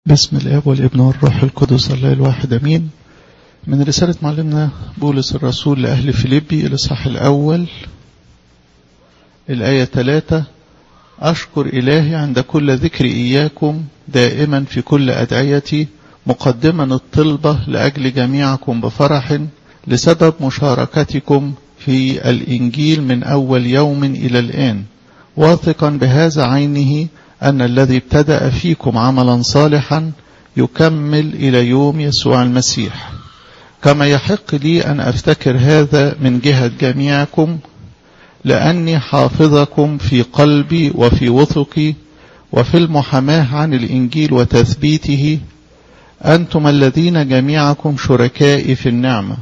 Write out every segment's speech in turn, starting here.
بسم الاب والابن والروح القدس الله الواحد امين من رسالة معلمنا بولس الرسول لأهل فيليبي الإصحاح الأول الآية 3 أشكر إلهي عند كل ذكر إياكم دائما في كل أدعيتي مقدما الطلبة لأجل جميعكم بفرح لسبب مشاركتكم في الإنجيل من أول يوم إلى الآن واثقا بهذا عينه أن الذي ابتدأ فيكم عملا صالحا يكمل إلى يوم يسوع المسيح كما يحق لي أن أفتكر هذا من جهة جميعكم لأني حافظكم في قلبي وفي وثقي وفي المحاماة عن الإنجيل وتثبيته أنتم الذين جميعكم شركائي في النعمة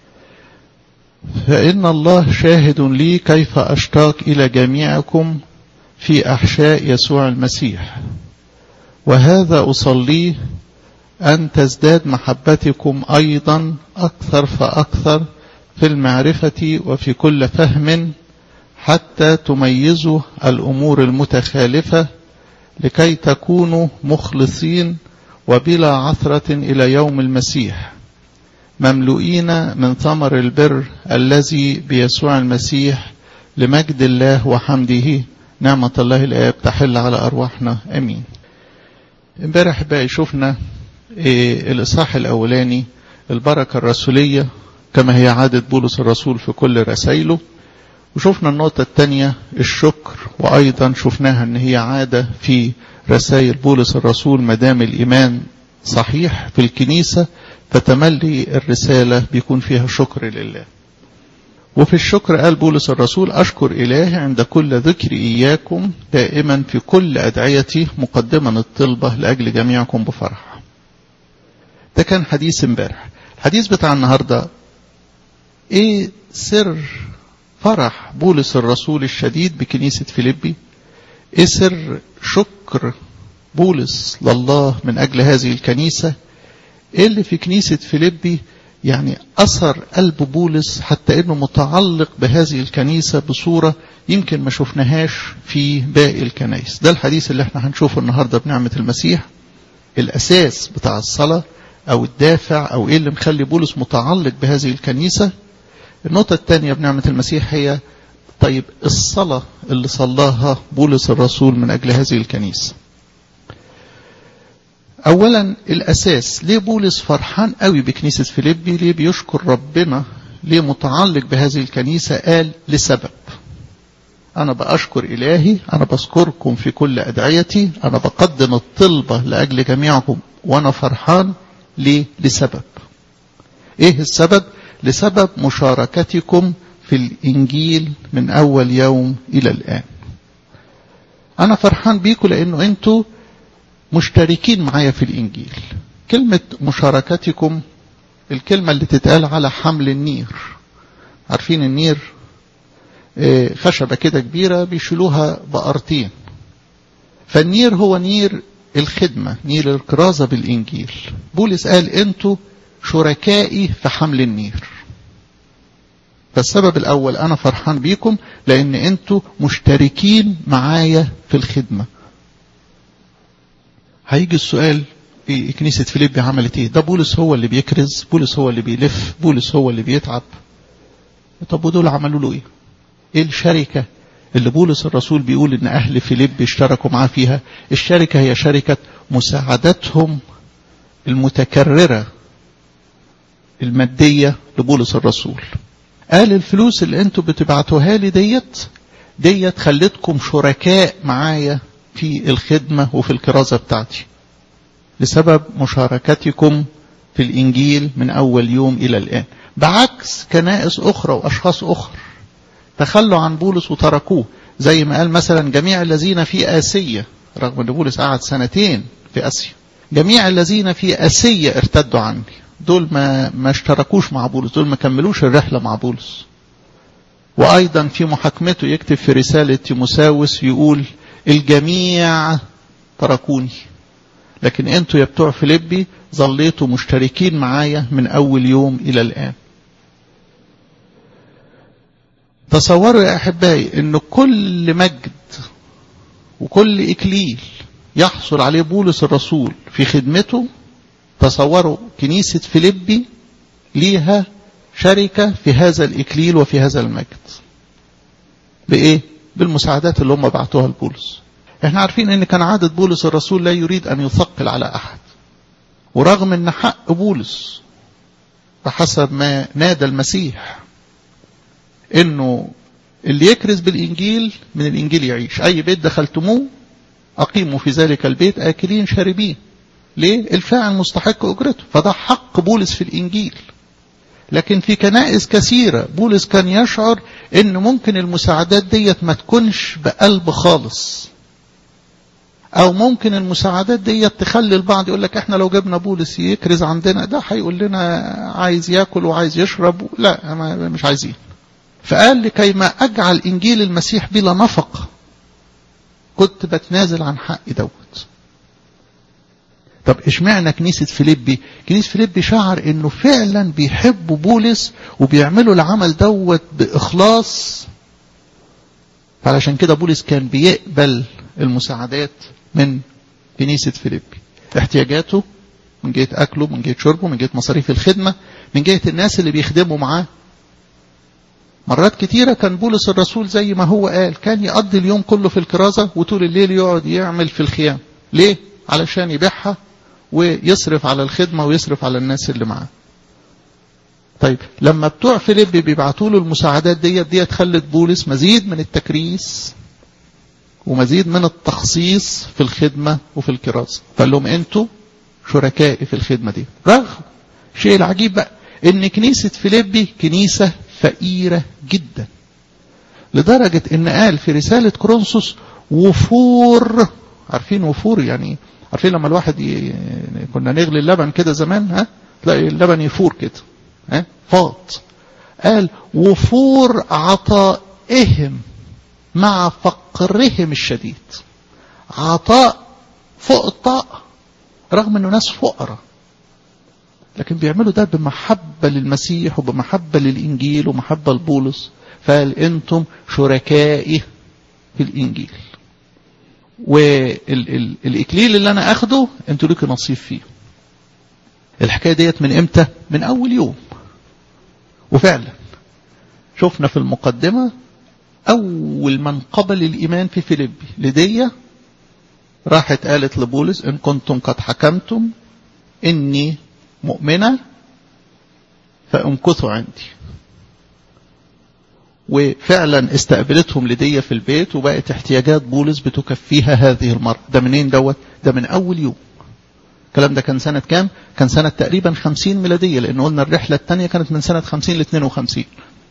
فإن الله شاهد لي كيف أشتاق إلى جميعكم في أحشاء يسوع المسيح وهذا أصليه أن تزداد محبتكم أيضا أكثر فأكثر في المعرفة وفي كل فهم حتى تميزوا الأمور المتخالفة لكي تكونوا مخلصين وبلا عثرة إلى يوم المسيح مملوئين من ثمر البر الذي بيسوع المسيح لمجد الله وحمده نعمة الله الآب تحل على أرواحنا أمين امبارح بقى شفنا إيه الإصحاح الأولاني البركة الرسولية كما هي عادة بولس الرسول في كل رسائله وشفنا النقطة الثانية الشكر وأيضا شفناها أن هي عادة في رسائل بولس الرسول مدام الإيمان صحيح في الكنيسة فتملي الرسالة بيكون فيها شكر لله وفي الشكر قال بولس الرسول أشكر إلهي عند كل ذكر إياكم دائما في كل أدعيتي مقدما الطلبة لأجل جميعكم بفرح ده كان حديث امبارح الحديث بتاع النهاردة ايه سر فرح بولس الرسول الشديد بكنيسة فيليبي ايه سر شكر بولس لله من أجل هذه الكنيسة ايه اللي في كنيسة فيليبي يعني أثر قلب بولس حتى أنه متعلق بهذه الكنيسة بصورة يمكن ما شفناهاش في باقي الكنائس ده الحديث اللي احنا هنشوفه النهاردة بنعمة المسيح الأساس بتاع الصلاة أو الدافع أو إيه اللي مخلي بولس متعلق بهذه الكنيسة النقطة الثانية بنعمة المسيح هي طيب الصلاة اللي صلاها بولس الرسول من أجل هذه الكنيسة اولا الاساس ليه بولس فرحان قوي بكنيسة فيليبي ليه بيشكر ربنا ليه متعلق بهذه الكنيسة قال لسبب انا باشكر الهي انا بذكركم في كل ادعيتي انا بقدم الطلبة لاجل جميعكم وانا فرحان ليه لسبب ايه السبب لسبب مشاركتكم في الانجيل من اول يوم الى الان انا فرحان بيكم لانه انتوا مشتركين معايا في الإنجيل كلمة مشاركتكم الكلمة اللي تتقال على حمل النير عارفين النير خشبة كده كبيرة بيشيلوها بقرتين فالنير هو نير الخدمة نير الكرازة بالإنجيل بولس قال انتوا شركائي في حمل النير فالسبب الأول أنا فرحان بيكم لأن انتوا مشتركين معايا في الخدمة هيجي السؤال إيه كنيسة فيليبي عملت ايه ده بولس هو اللي بيكرز بولس هو اللي بيلف بولس هو اللي بيتعب طب ودول عملوا له ايه ايه الشركة اللي بولس الرسول بيقول ان اهل فيليبي اشتركوا معاه فيها الشركة هي شركة مساعدتهم المتكررة المادية لبولس الرسول قال الفلوس اللي انتوا بتبعتوها لي ديت ديت خلتكم شركاء معايا في الخدمة وفي الكرازة بتاعتي لسبب مشاركتكم في الإنجيل من أول يوم إلى الآن بعكس كنائس أخرى وأشخاص أخرى تخلوا عن بولس وتركوه زي ما قال مثلا جميع الذين في آسيا رغم أن بولس قعد سنتين في آسيا جميع الذين في آسيا ارتدوا عني دول ما ما اشتركوش مع بولس دول ما كملوش الرحلة مع بولس وأيضا في محاكمته يكتب في رسالة تيموساوس يقول الجميع تركوني لكن انتوا يا بتوع فيليبي ظليتوا مشتركين معايا من اول يوم الى الان تصوروا يا احبائي ان كل مجد وكل اكليل يحصل عليه بولس الرسول في في خدمته تصوروا كنيسة فيليبي ليها شركة في هذا الإكليل وفي هذا المجد بإيه؟ بالمساعدات اللي هم بعتوها لبولس احنا عارفين ان كان عادة بولس الرسول لا يريد ان يثقل على احد ورغم ان حق بولس بحسب ما نادى المسيح انه اللي يكرز بالانجيل من الانجيل يعيش اي بيت دخلتموه اقيموا في ذلك البيت اكلين شاربين ليه الفاعل مستحق اجرته فده حق بولس في الانجيل لكن في كنائس كثيرة بولس كان يشعر ان ممكن المساعدات ديت ما تكونش بقلب خالص او ممكن المساعدات ديت تخلي البعض يقول لك احنا لو جبنا بولس يكرز عندنا ده هيقول لنا عايز ياكل وعايز يشرب لا مش عايزين فقال لكي ما اجعل انجيل المسيح بلا نفقه كنت بتنازل عن حقي دوت طب اشمعنى كنيسة فيليبي كنيسة فيليبي شعر انه فعلا بيحبوا بولس وبيعملوا العمل دوت باخلاص فعلشان كده بولس كان بيقبل المساعدات من كنيسة فيليبي احتياجاته من جهة أكله من جهة شربه من جهة مصاريف الخدمة من جهة الناس اللي بيخدموا معاه مرات كتيرة كان بولس الرسول زي ما هو قال كان يقضي اليوم كله في الكرازة وطول الليل يقعد يعمل في الخيام ليه؟ علشان يبيعها ويصرف على الخدمة ويصرف على الناس اللي معاه طيب لما بتوع فيليب بيبعتوا له المساعدات ديت ديت خلت بولس مزيد من التكريس ومزيد من التخصيص في الخدمة وفي الكراسة فقال لهم انتوا شركائي في الخدمة دي رغم الشيء العجيب بقى ان كنيسة فيليبي كنيسة فقيرة جدا لدرجة ان قال في رسالة كرونسوس وفور عارفين وفور يعني عارفين لما الواحد ي... كنا نغلي اللبن كده زمان ها تلاقي اللبن يفور كده ها فاض قال وفور عطائهم مع فقرهم الشديد عطاء فوق الطاقة رغم انه ناس فقراء لكن بيعملوا ده بمحبة للمسيح وبمحبة للإنجيل ومحبة لبولس فقال انتم شركائي في الإنجيل والإكليل اللي أنا أخده انتوا لكم نصيب فيه الحكاية ديت من امتى من أول يوم وفعلا شفنا في المقدمة أول من قبل الإيمان في فيليبي لدية راحت قالت لبولس إن كنتم قد حكمتم إني مؤمنة فامكثوا عندي وفعلا استقبلتهم لدية في البيت وبقت احتياجات بولس بتكفيها هذه المرة ده منين دوت ده من أول يوم الكلام ده كان سنة كام كان سنة تقريبا خمسين ميلادية لأن قلنا الرحلة الثانية كانت من سنة خمسين ل 52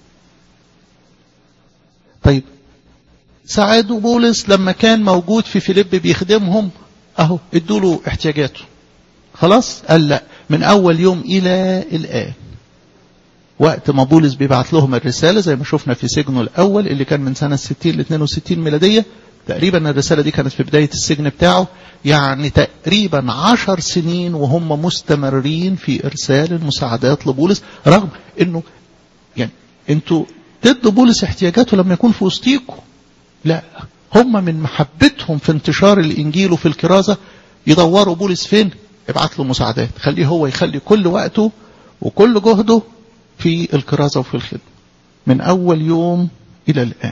طيب ساعدوا بولس لما كان موجود في فيليب بيخدمهم اهو ادوا له احتياجاته خلاص قال لا من اول يوم الى الان وقت ما بولس بيبعت لهم الرسالة زي ما شفنا في سجنه الاول اللي كان من سنة 60 ل 62 ميلادية تقريبا الرسالة دي كانت في بداية السجن بتاعه يعني تقريبا عشر سنين وهم مستمرين في ارسال المساعدات لبولس رغم انه يعني انتوا تدوا بولس احتياجاته لما يكون في وسطيكم لا هم من محبتهم في انتشار الانجيل وفي الكرازه يدوروا بولس فين ابعت له مساعدات خليه هو يخلي كل وقته وكل جهده في الكرازه وفي الخدمه من اول يوم الى الان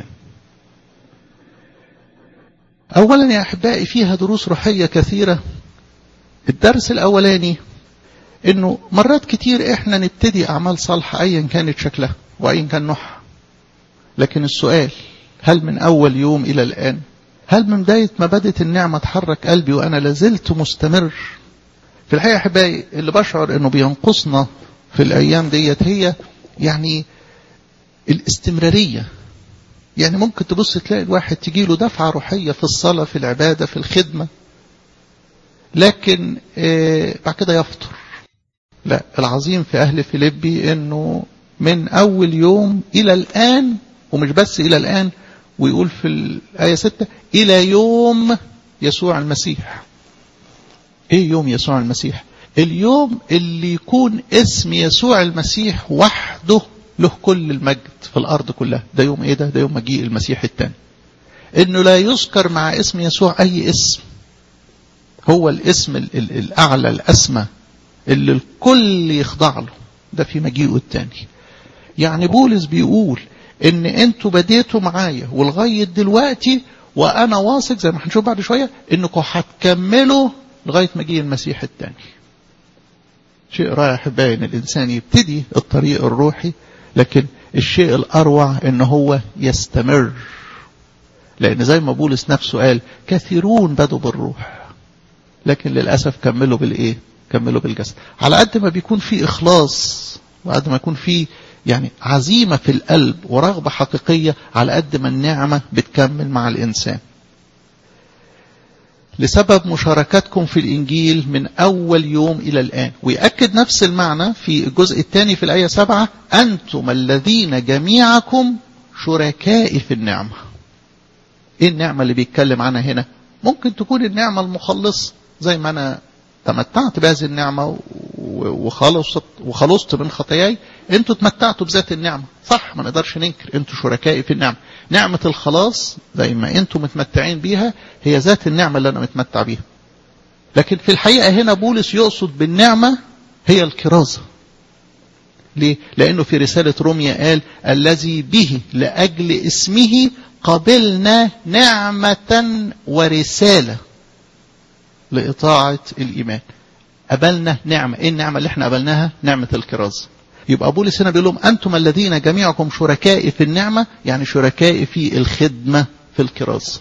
اولا يا احبائي فيها دروس روحيه كثيره الدرس الاولاني انه مرات كتير احنا نبتدي اعمال صالحه ايا كانت شكلها وايا كان نوعها لكن السؤال هل من أول يوم إلى الآن هل من بداية ما بدت النعمة تحرك قلبي وأنا لازلت مستمر في الحقيقة أحبائي اللي بشعر أنه بينقصنا في الأيام ديت هي يعني الاستمرارية يعني ممكن تبص تلاقي الواحد تجي له دفعة روحية في الصلاة في العبادة في الخدمة لكن آه بعد كده يفطر لا العظيم في أهل فيليبي أنه من أول يوم إلى الآن ومش بس إلى الآن ويقول في الآية 6 إلى يوم يسوع المسيح إيه يوم يسوع المسيح اليوم اللي يكون اسم يسوع المسيح وحده له كل المجد في الأرض كلها ده يوم إيه ده ده يوم مجيء المسيح الثاني إنه لا يذكر مع اسم يسوع أي اسم هو الاسم ال ال الأعلى الأسمى اللي الكل يخضع له ده في مجيئه التاني يعني بولس بيقول ان انتوا بديتوا معايا ولغاية دلوقتي وانا واثق زي ما هنشوف بعد شوية انكم هتكملوا لغاية مجيء المسيح التاني شيء رائع احبائي ان الانسان يبتدي الطريق الروحي لكن الشيء الاروع ان هو يستمر لان زي ما بولس نفسه قال كثيرون بدوا بالروح لكن للاسف كملوا بالايه كملوا بالجسد على قد ما بيكون في اخلاص وعلى قد ما يكون في يعني عزيمة في القلب ورغبة حقيقية على قد ما النعمة بتكمل مع الإنسان لسبب مشاركتكم في الإنجيل من أول يوم إلى الآن ويأكد نفس المعنى في الجزء الثاني في الآية سبعة أنتم الذين جميعكم شركائي في النعمة إيه النعمة اللي بيتكلم عنها هنا ممكن تكون النعمة المخلصة زي ما أنا تمتعت بهذه النعمة وخلصت وخلصت من خطاياي انتوا تمتعتوا بذات النعمة صح ما نقدرش ننكر انتوا شركائي في النعمة نعمة الخلاص زي ما انتوا متمتعين بيها هي ذات النعمة اللي انا متمتع بيها لكن في الحقيقة هنا بولس يقصد بالنعمة هي الكرازة ليه؟ لأنه في رسالة روميا قال الذي به لأجل اسمه قبلنا نعمة ورسالة لإطاعة الإيمان قبلنا نعمة إيه النعمة اللي احنا قبلناها نعمة الكرازة يبقى بولس هنا بيقول لهم أنتم الذين جميعكم شركائي في النعمة يعني شركائي في الخدمة في الكرازة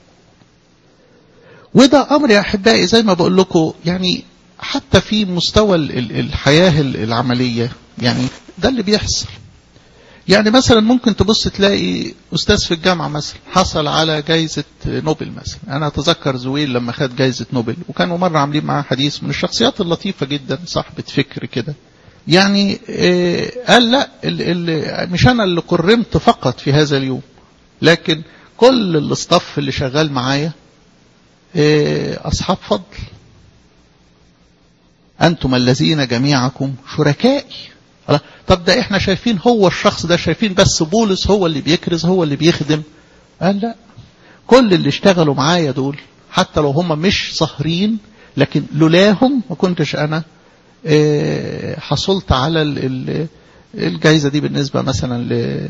وده أمر يا أحبائي زي ما بقول لكم يعني حتى في مستوى الحياة العملية يعني ده اللي بيحصل يعني مثلا ممكن تبص تلاقي أستاذ في الجامعة مثلا حصل على جايزة نوبل مثلا أنا أتذكر زويل لما خد جايزة نوبل وكانوا مرة عاملين معاه حديث من الشخصيات اللطيفة جدا صاحبة فكر كده يعني إيه قال لا ال ال مش أنا اللي كرمت فقط في هذا اليوم لكن كل الاستاف اللي شغال معايا إيه أصحاب فضل أنتم الذين جميعكم شركائي طب ده احنا شايفين هو الشخص ده شايفين بس بولس هو اللي بيكرز هو اللي بيخدم قال لا كل اللي اشتغلوا معايا دول حتى لو هم مش سهرين لكن لولاهم ما كنتش انا اه حصلت على الجائزة دي بالنسبة مثلا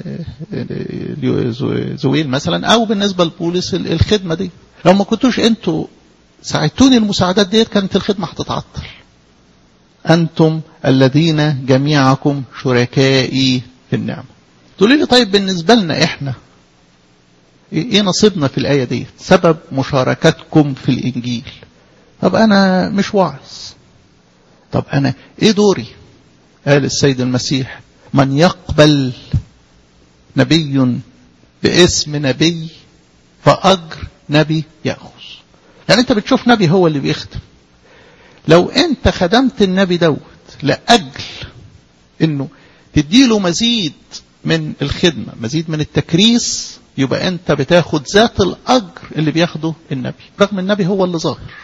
لزويل مثلا او بالنسبة لبولس الخدمة دي لو ما كنتوش انتوا ساعدتوني المساعدات ديت كانت الخدمة هتتعطل أنتم الذين جميعكم شركائي في النعمة تقولي لي طيب بالنسبة لنا إحنا إيه نصيبنا في الآية دي سبب مشاركتكم في الإنجيل طب أنا مش واعظ طب أنا إيه دوري قال السيد المسيح من يقبل نبي باسم نبي فأجر نبي يأخذ يعني أنت بتشوف نبي هو اللي بيخدم لو انت خدمت النبي دوت لأجل انه تديله مزيد من الخدمة مزيد من التكريس يبقى انت بتاخد ذات الأجر اللي بياخده النبي رغم النبي هو اللي ظاهر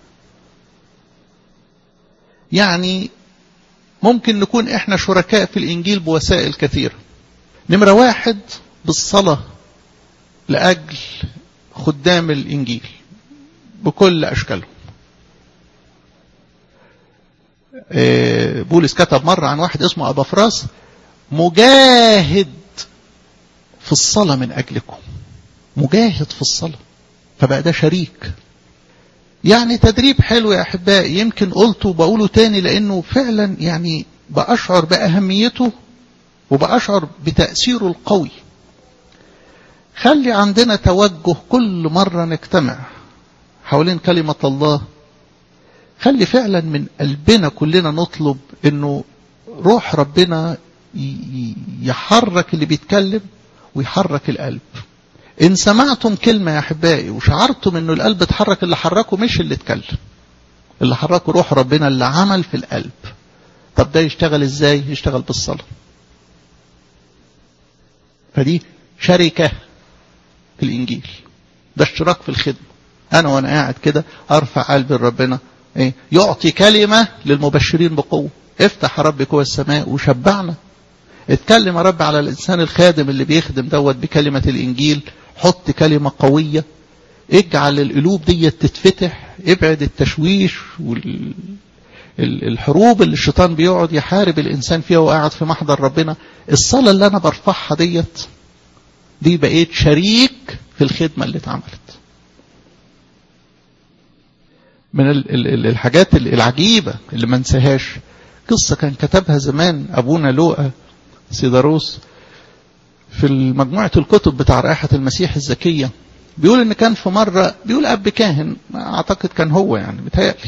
يعني ممكن نكون احنا شركاء في الإنجيل بوسائل كثيرة نمرة واحد بالصلاة لأجل خدام الإنجيل بكل أشكالهم بولس كتب مرة عن واحد اسمه أبا فراس مجاهد في الصلاة من أجلكم مجاهد في الصلاة فبقى ده شريك يعني تدريب حلو يا أحبائي يمكن قلته وبقوله تاني لأنه فعلا يعني بأشعر بأهميته وبأشعر بتأثيره القوي خلي عندنا توجه كل مرة نجتمع حوالين كلمة الله خلي فعلا من قلبنا كلنا نطلب انه روح ربنا يحرك اللي بيتكلم ويحرك القلب ان سمعتم كلمة يا احبائي وشعرتم انه القلب اتحرك اللي حركه مش اللي اتكلم اللي حركه روح ربنا اللي عمل في القلب طب ده يشتغل ازاي يشتغل بالصلاة فدي شركة في الانجيل ده اشتراك في الخدمة انا وانا قاعد كده ارفع قلبي لربنا ايه يعطي كلمة للمبشرين بقوة افتح يا رب قوى السماء وشبعنا اتكلم يا رب على الانسان الخادم اللي بيخدم دوت بكلمة الانجيل حط كلمة قوية اجعل القلوب دي تتفتح ابعد التشويش والحروب اللي الشيطان بيقعد يحارب الإنسان فيها وقاعد في محضر ربنا الصلاة اللي أنا برفعها ديت دي بقيت شريك في الخدمة اللي اتعملت من الحاجات العجيبة اللي ما انساهاش قصة كان كتبها زمان أبونا لوقا سيداروس في مجموعة الكتب بتاع رائحة المسيح الزكية بيقول ان كان في مرة بيقول اب كاهن اعتقد كان هو يعني متهيألي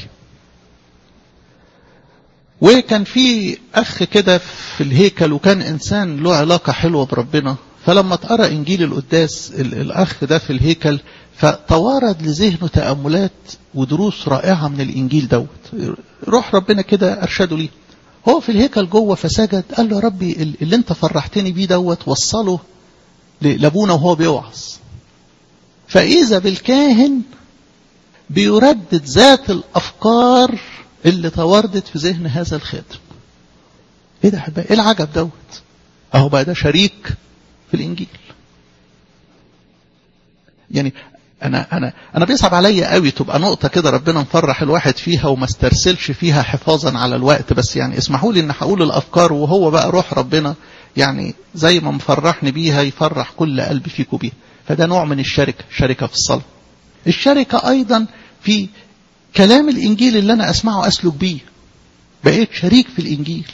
وكان في اخ كده في الهيكل وكان انسان له علاقة حلوة بربنا فلما اتقرا انجيل القداس الاخ ده في الهيكل فتوارد لذهنه تأملات ودروس رائعة من الانجيل دوت روح ربنا كده ارشده ليه هو في الهيكل جوه فسجد قال له يا ربي اللي انت فرحتني بيه دوت وصله لابونا وهو بيوعظ فإذا بالكاهن بيردد ذات الأفكار اللي تواردت في ذهن هذا الخادم ايه ده حبايبي ايه العجب دوت اهو بقى ده شريك في الانجيل يعني انا انا انا بيصعب عليا قوي تبقى نقطه كده ربنا مفرح الواحد فيها وما استرسلش فيها حفاظا على الوقت بس يعني اسمحوا لي ان هقول الافكار وهو بقى روح ربنا يعني زي ما مفرحني بيها يفرح كل قلب فيكم بيها فده نوع من الشركه شركه في الصلاه الشركه ايضا في كلام الانجيل اللي انا اسمعه اسلك بيه بقيت شريك في الانجيل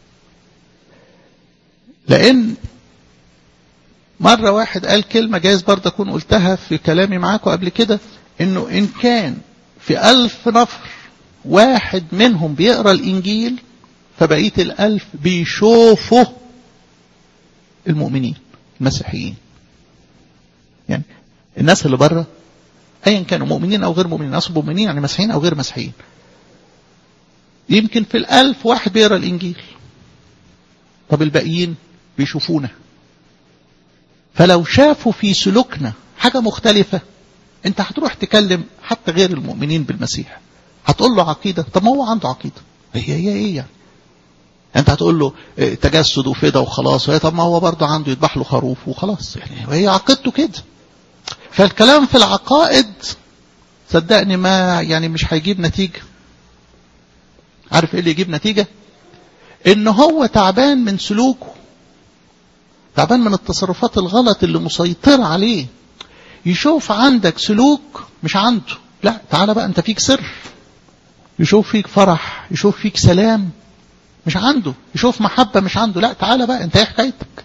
لان مرة واحد قال كلمة جايز برضه أكون قلتها في كلامي معاكم قبل كده إنه إن كان في ألف نفر واحد منهم بيقرأ الإنجيل فبقية الألف بيشوفوا المؤمنين المسيحيين يعني الناس اللي بره أيا كانوا مؤمنين أو غير مؤمنين أصل مؤمنين يعني مسيحيين أو غير مسيحيين يمكن في الألف واحد بيقرأ الإنجيل طب الباقيين بيشوفونا فلو شافوا في سلوكنا حاجة مختلفة انت هتروح تكلم حتى غير المؤمنين بالمسيح هتقول له عقيدة طب ما هو عنده عقيدة هي هي ايه يعني انت هتقول له تجسد وفدا وخلاص وهي طب ما هو برضه عنده يذبح له خروف وخلاص يعني وهي عقيدته كده فالكلام في العقائد صدقني ما يعني مش هيجيب نتيجة عارف ايه اللي يجيب نتيجة ان هو تعبان من سلوكه تعبان من التصرفات الغلط اللي مسيطرة عليه يشوف عندك سلوك مش عنده لا تعالى بقى انت فيك سر يشوف فيك فرح يشوف فيك سلام مش عنده يشوف محبة مش عنده لا تعالى بقى انت ايه حكايتك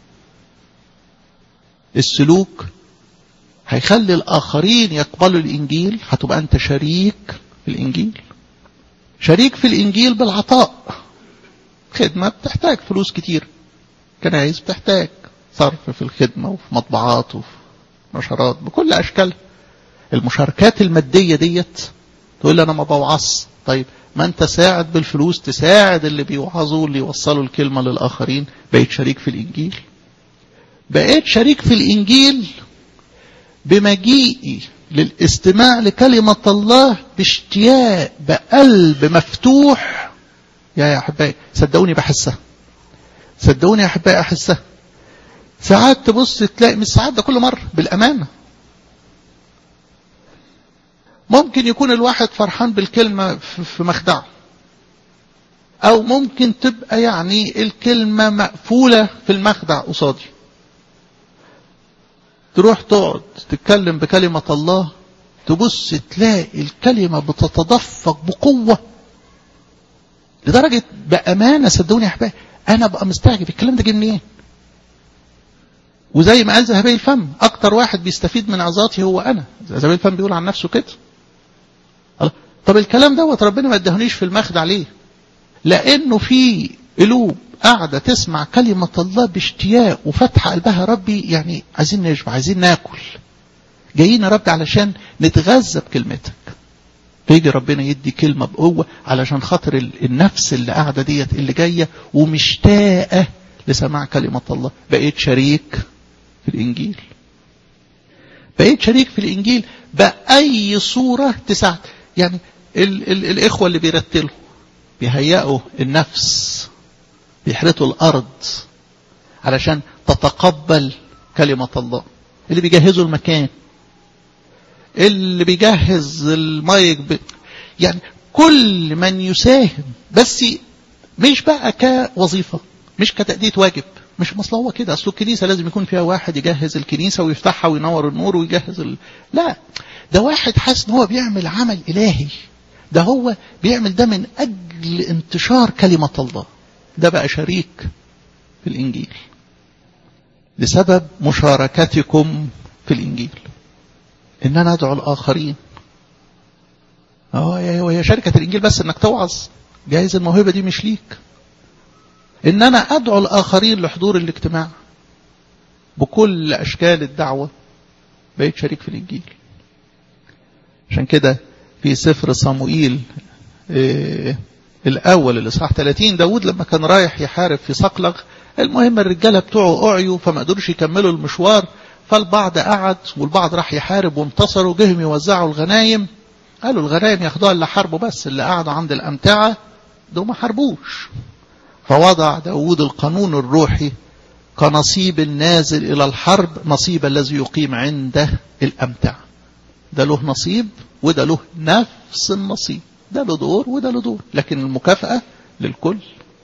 السلوك هيخلي الآخرين يقبلوا الإنجيل هتبقى أنت شريك في الإنجيل شريك في الإنجيل بالعطاء خدمة بتحتاج فلوس كتير كنايس بتحتاج صرف في الخدمة وفي مطبعات وفي نشرات بكل أشكالها المشاركات المادية ديت تقول لي أنا ما بوعظ طيب ما أنت ساعد بالفلوس تساعد اللي بيوعظوا واللي يوصلوا الكلمة للآخرين بقيت شريك في الإنجيل بقيت شريك في الإنجيل بمجيئي للاستماع لكلمة الله باشتياق بقلب مفتوح يا يا أحبائي صدقوني بحسها صدقوني يا أحبائي أحسها ساعات تبص تلاقي مش ساعات ده كل مرة بالأمانة ممكن يكون الواحد فرحان بالكلمة في مخدعه أو ممكن تبقى يعني الكلمة مقفولة في المخدع قصادي تروح تقعد تتكلم بكلمة الله تبص تلاقي الكلمة بتتدفق بقوة لدرجة بأمانة صدقوني يا أحبائي أنا بقى مستعجب الكلام ده جه منين؟ وزي ما قال ذهبي الفم أكتر واحد بيستفيد من عظاتي هو أنا ذهبي الفم بيقول عن نفسه كده طب الكلام دوت ربنا ما ادهنيش في المخدع ليه؟ لأنه في قلوب قاعدة تسمع كلمة الله باشتياق وفتح قلبها ربي يعني عايزين نشبع عايزين ناكل جايين يا رب علشان نتغذى بكلمتك فيجي ربنا يدي كلمة بقوة علشان خاطر النفس اللي قاعدة ديت اللي جاية ومشتاقة لسماع كلمة الله بقيت شريك في الإنجيل بقيت شريك في الإنجيل بأي صورة تساعد يعني ال ال الإخوة اللي بيرتلوا بيهيئوا النفس بيحرثوا الأرض علشان تتقبل كلمة الله اللي بيجهزوا المكان اللي بيجهز المايك ب... يعني كل من يساهم بس مش بقى كوظيفة مش كتأدية واجب مش مصل هو كده اصل الكنيسة لازم يكون فيها واحد يجهز الكنيسة ويفتحها وينور النور ويجهز ال... لا ده واحد حاسس ان هو بيعمل عمل الهي ده هو بيعمل ده من اجل انتشار كلمة الله ده بقى شريك في الانجيل لسبب مشاركتكم في الانجيل ان انا ادعو الاخرين اه وهي شركة الانجيل بس انك توعظ جايز الموهبة دي مش ليك ان انا ادعو الاخرين لحضور الاجتماع بكل اشكال الدعوة بقيت شريك في الانجيل عشان كده في سفر صموئيل إيه الاول الاصحاح 30 داود لما كان رايح يحارب في صقلغ المهم الرجاله بتوعه اعيوا فما قدروش يكملوا المشوار فالبعض قعد والبعض راح يحارب وانتصروا جهم يوزعوا الغنايم قالوا الغنايم ياخدوها اللي حاربوا بس اللي قعدوا عند الامتعه دول ما حاربوش فوضع داود القانون الروحي كنصيب النازل إلى الحرب نصيب الذي يقيم عنده الأمتع ده له نصيب وده له نفس النصيب ده له دور وده له دور لكن المكافأة للكل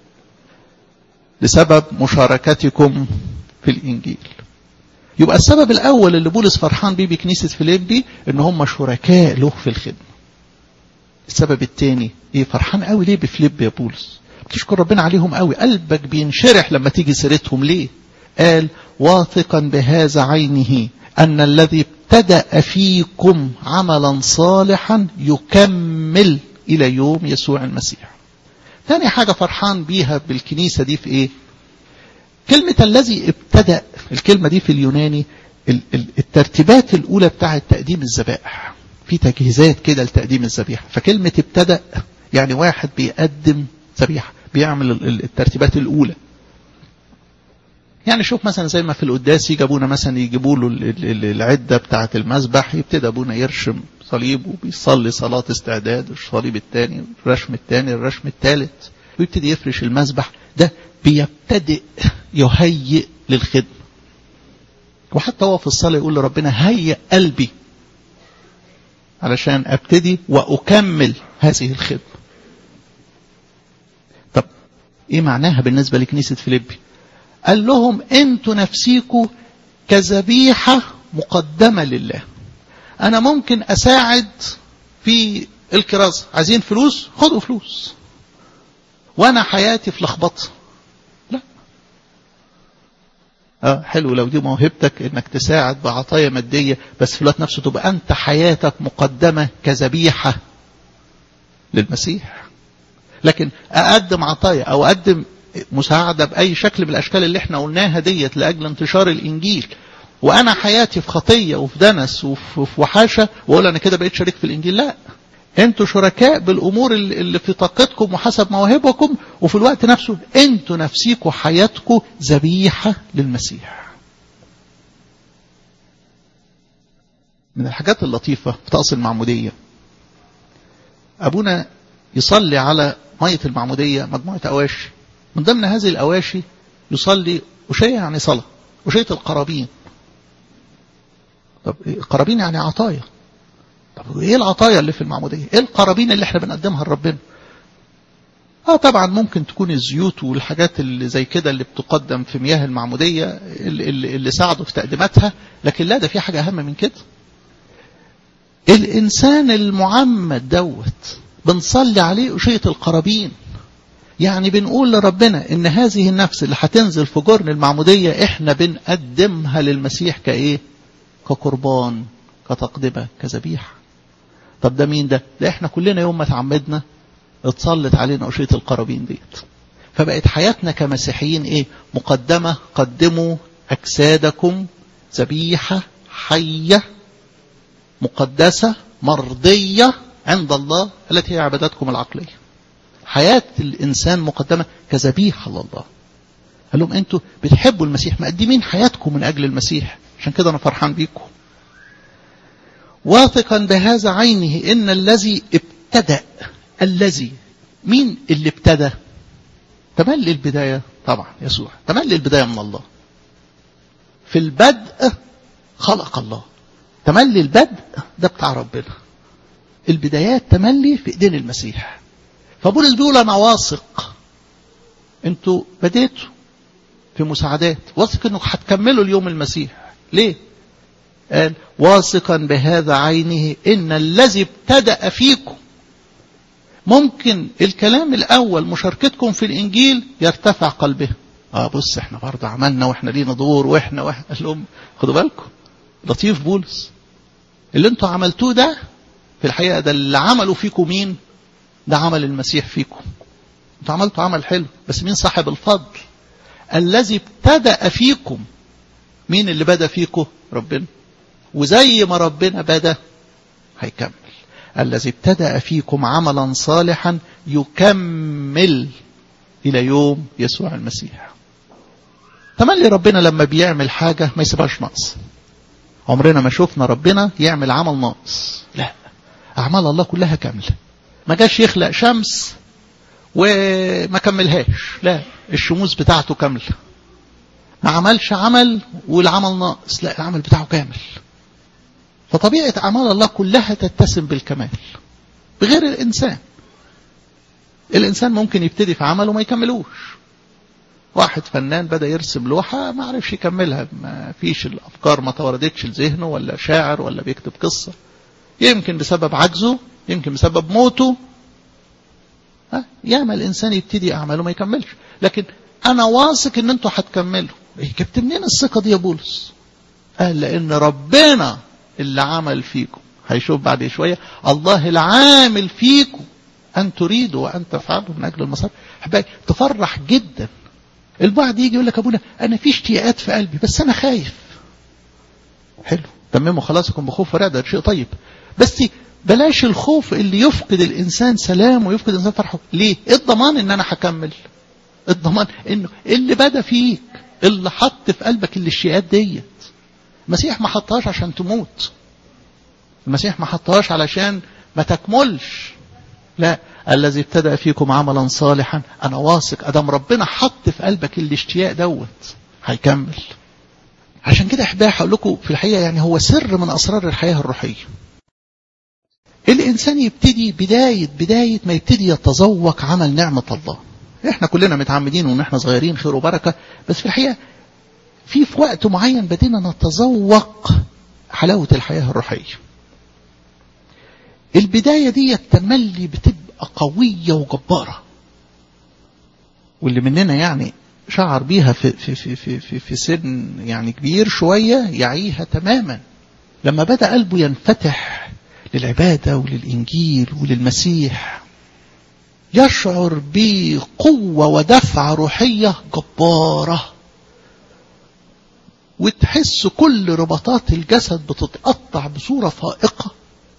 لسبب مشاركتكم في الإنجيل يبقى السبب الأول اللي بولس فرحان بيه بكنيسة فيليبي إن هم شركاء له في الخدمة السبب الثاني إيه فرحان قوي ليه بفليب يا بولس بتشكر ربنا عليهم قوي قلبك بينشرح لما تيجي سيرتهم ليه قال واثقا بهذا عينه أن الذي ابتدأ فيكم عملا صالحا يكمل إلى يوم يسوع المسيح تاني حاجة فرحان بيها بالكنيسة دي في ايه كلمة الذي ابتدأ الكلمة دي في اليوناني الترتيبات الأولى بتاعة تقديم الذبائح في تجهيزات كده لتقديم الذبيحة فكلمة ابتدأ يعني واحد بيقدم ذبيحة بيعمل الترتيبات الأولى يعني شوف مثلا زي ما في القداس يجابونا مثلا يجيبوا له العدة بتاعة المذبح يبتدى ابونا يرشم صليب وبيصلي صلاة استعداد الصليب الثاني الرشم الثاني الرشم الثالث ويبتدي يفرش المذبح ده بيبتدئ يهيئ للخدمة وحتى هو في الصلاة يقول لربنا هيئ قلبي علشان ابتدي واكمل هذه الخدمة طب ايه معناها بالنسبة لكنيسة فيليبي قال لهم انتوا نفسيكوا كذبيحة مقدمة لله انا ممكن اساعد في الكرازة عايزين فلوس خدوا فلوس وانا حياتي في لخبطه لا اه حلو لو دي موهبتك انك تساعد بعطايا مادية بس في الوقت نفسه تبقى انت حياتك مقدمة كذبيحة للمسيح لكن اقدم عطايا او اقدم مساعدة بأي شكل من الأشكال اللي احنا قلناها ديت لأجل انتشار الإنجيل وأنا حياتي في خطية وفي دنس وفي وحاشة وأقول أنا كده بقيت شريك في الإنجيل لا انتوا شركاء بالأمور اللي في طاقتكم وحسب مواهبكم وفي الوقت نفسه انتوا نفسيكم حياتكم ذبيحة للمسيح من الحاجات اللطيفة في طقس المعمودية أبونا يصلي على مية المعمودية مجموعة أواشي من ضمن هذه الأواشي يصلي أشية يعني صلاة أشية القرابين طب القرابين يعني عطايا طب ايه العطايا اللي في المعمودية ايه القرابين اللي احنا بنقدمها لربنا اه طبعا ممكن تكون الزيوت والحاجات اللي زي كده اللي بتقدم في مياه المعمودية اللي, اللي, اللي ساعدوا في تقديماتها لكن لا ده في حاجة أهم من كده الإنسان المعمد دوت بنصلي عليه أشية القرابين يعني بنقول لربنا ان هذه النفس اللي هتنزل في جرن المعمودية احنا بنقدمها للمسيح كايه كقربان كتقدمة كذبيحة طب ده مين ده ده احنا كلنا يوم ما تعمدنا اتصلت علينا أشية القرابين ديت فبقت حياتنا كمسيحيين ايه مقدمة قدموا أجسادكم ذبيحة حية مقدسة مرضية عند الله التي هي عباداتكم العقليه حياة الإنسان مقدمة كذبيحة لله قال لهم أنتوا بتحبوا المسيح مقدمين حياتكم من أجل المسيح عشان كده أنا فرحان بيكم واثقا بهذا عينه إن الذي ابتدأ الذي مين اللي ابتدى تملي البداية طبعا يسوع تملي البداية من الله في البدء خلق الله تملي البدء ده بتاع ربنا البدايات تملي في ايدين المسيح فبولس بيقول انا واثق انتوا بديتوا في مساعدات واثق انك هتكملوا اليوم المسيح ليه قال واثقا بهذا عينه ان الذي ابتدأ فيكم ممكن الكلام الاول مشاركتكم في الانجيل يرتفع قلبه اه بص احنا برضه عملنا واحنا لينا دور واحنا واحنا قال لهم خدوا بالكم لطيف بولس اللي انتوا عملتوه ده في الحقيقه ده اللي عملوا فيكم مين ده عمل المسيح فيكم انتوا عملتوا عمل حلو بس مين صاحب الفضل الذي ابتدأ فيكم مين اللي بدأ فيكم ربنا وزي ما ربنا بدأ هيكمل الذي ابتدأ فيكم عملا صالحا يكمل إلى يوم يسوع المسيح تملي ربنا لما بيعمل حاجة ما يسيبهاش ناقص عمرنا ما شفنا ربنا يعمل عمل ناقص لا أعمال الله كلها كاملة ما جاش يخلق شمس وما كملهاش لا الشموس بتاعته كاملة ما عملش عمل والعمل ناقص لا العمل بتاعه كامل فطبيعة أعمال الله كلها تتسم بالكمال بغير الإنسان الإنسان ممكن يبتدي في عمله وما يكملوش واحد فنان بدأ يرسم لوحة ما عرفش يكملها ما فيش الأفكار ما توردتش لذهنه ولا شاعر ولا بيكتب قصة يمكن بسبب عجزه يمكن بسبب موته ها ياما الإنسان يبتدي أعماله ما يكملش لكن أنا واثق إن أنتوا هتكملوا إيه جبت منين الثقة دي يا بولس قال لأن ربنا اللي عمل فيكم هيشوف بعد شوية الله العامل فيكم أن تريدوا وأن تفعلوا من أجل المصالح أحبائي تفرح جدا البعض يجي يقول لك أبونا أنا في اشتياقات في قلبي بس أنا خايف حلو تمموا خلاصكم بخوف ورعدة شيء طيب بس بلاش الخوف اللي يفقد الإنسان سلام ويفقد الإنسان فرحه ليه؟ إيه الضمان إن أنا هكمل؟ الضمان إنه اللي بدا فيك اللي حط في قلبك الاشتياقات ديت المسيح ما حطهاش عشان تموت المسيح ما حطهاش علشان ما تكملش لا الذي ابتدأ فيكم عملا صالحا أنا واثق أدام ربنا حط في قلبك الاشتياق دوت هيكمل عشان كده أحبائي هقول لكم في الحقيقة يعني هو سر من أسرار الحياة الروحية الإنسان يبتدي بداية بداية ما يبتدي يتذوق عمل نعمة الله احنا كلنا متعمدين وان احنا صغيرين خير وبركة بس في الحقيقة في في وقت معين بدينا نتذوق حلاوة الحياة الروحية البداية دي تملي بتبقى قوية وجبارة واللي مننا يعني شعر بيها في, في, في, في, في, في سن يعني كبير شوية يعيها تماما لما بدأ قلبه ينفتح للعبادة وللإنجيل وللمسيح يشعر بقوة ودفعة روحية جبارة وتحس كل رباطات الجسد بتتقطع بصورة فائقة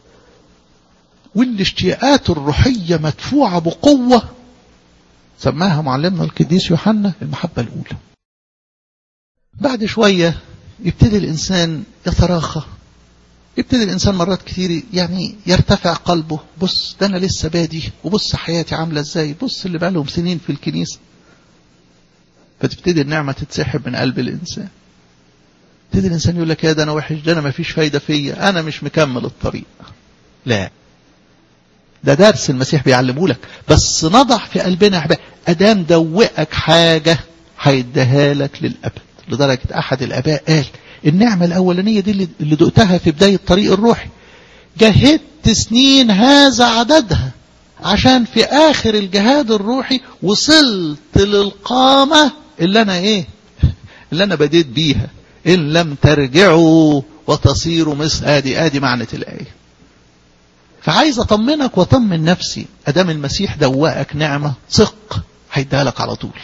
والاشتياقات الروحية مدفوعة بقوة سماها معلمنا القديس يوحنا المحبة الأولى بعد شوية يبتدي الإنسان يتراخى يبتدي الإنسان مرات كتير يعني يرتفع قلبه بص ده أنا لسه بادي وبص حياتي عاملة إزاي بص اللي بقالهم سنين في الكنيسة فتبتدي النعمة تتسحب من قلب الإنسان يبتدي الإنسان يقول لك يا ده أنا وحش ده أنا مفيش فايدة فيا أنا مش مكمل الطريق لا ده درس المسيح بيعلمه لك بس نضع في قلبنا يا احبائي ادام دوقك حاجه هيديها لك للابد لدرجه احد الاباء قال النعمه الاولانيه دي اللي دقتها في بدايه الطريق الروحي جهدت سنين هذا عددها عشان في اخر الجهاد الروحي وصلت للقامه اللي انا ايه اللي انا بديت بيها ان لم ترجعوا وتصيروا مثل ادي ادي معنى الايه فعايز اطمنك واطمن نفسي ادام المسيح دوقك نعمه ثق هيديها لك على طول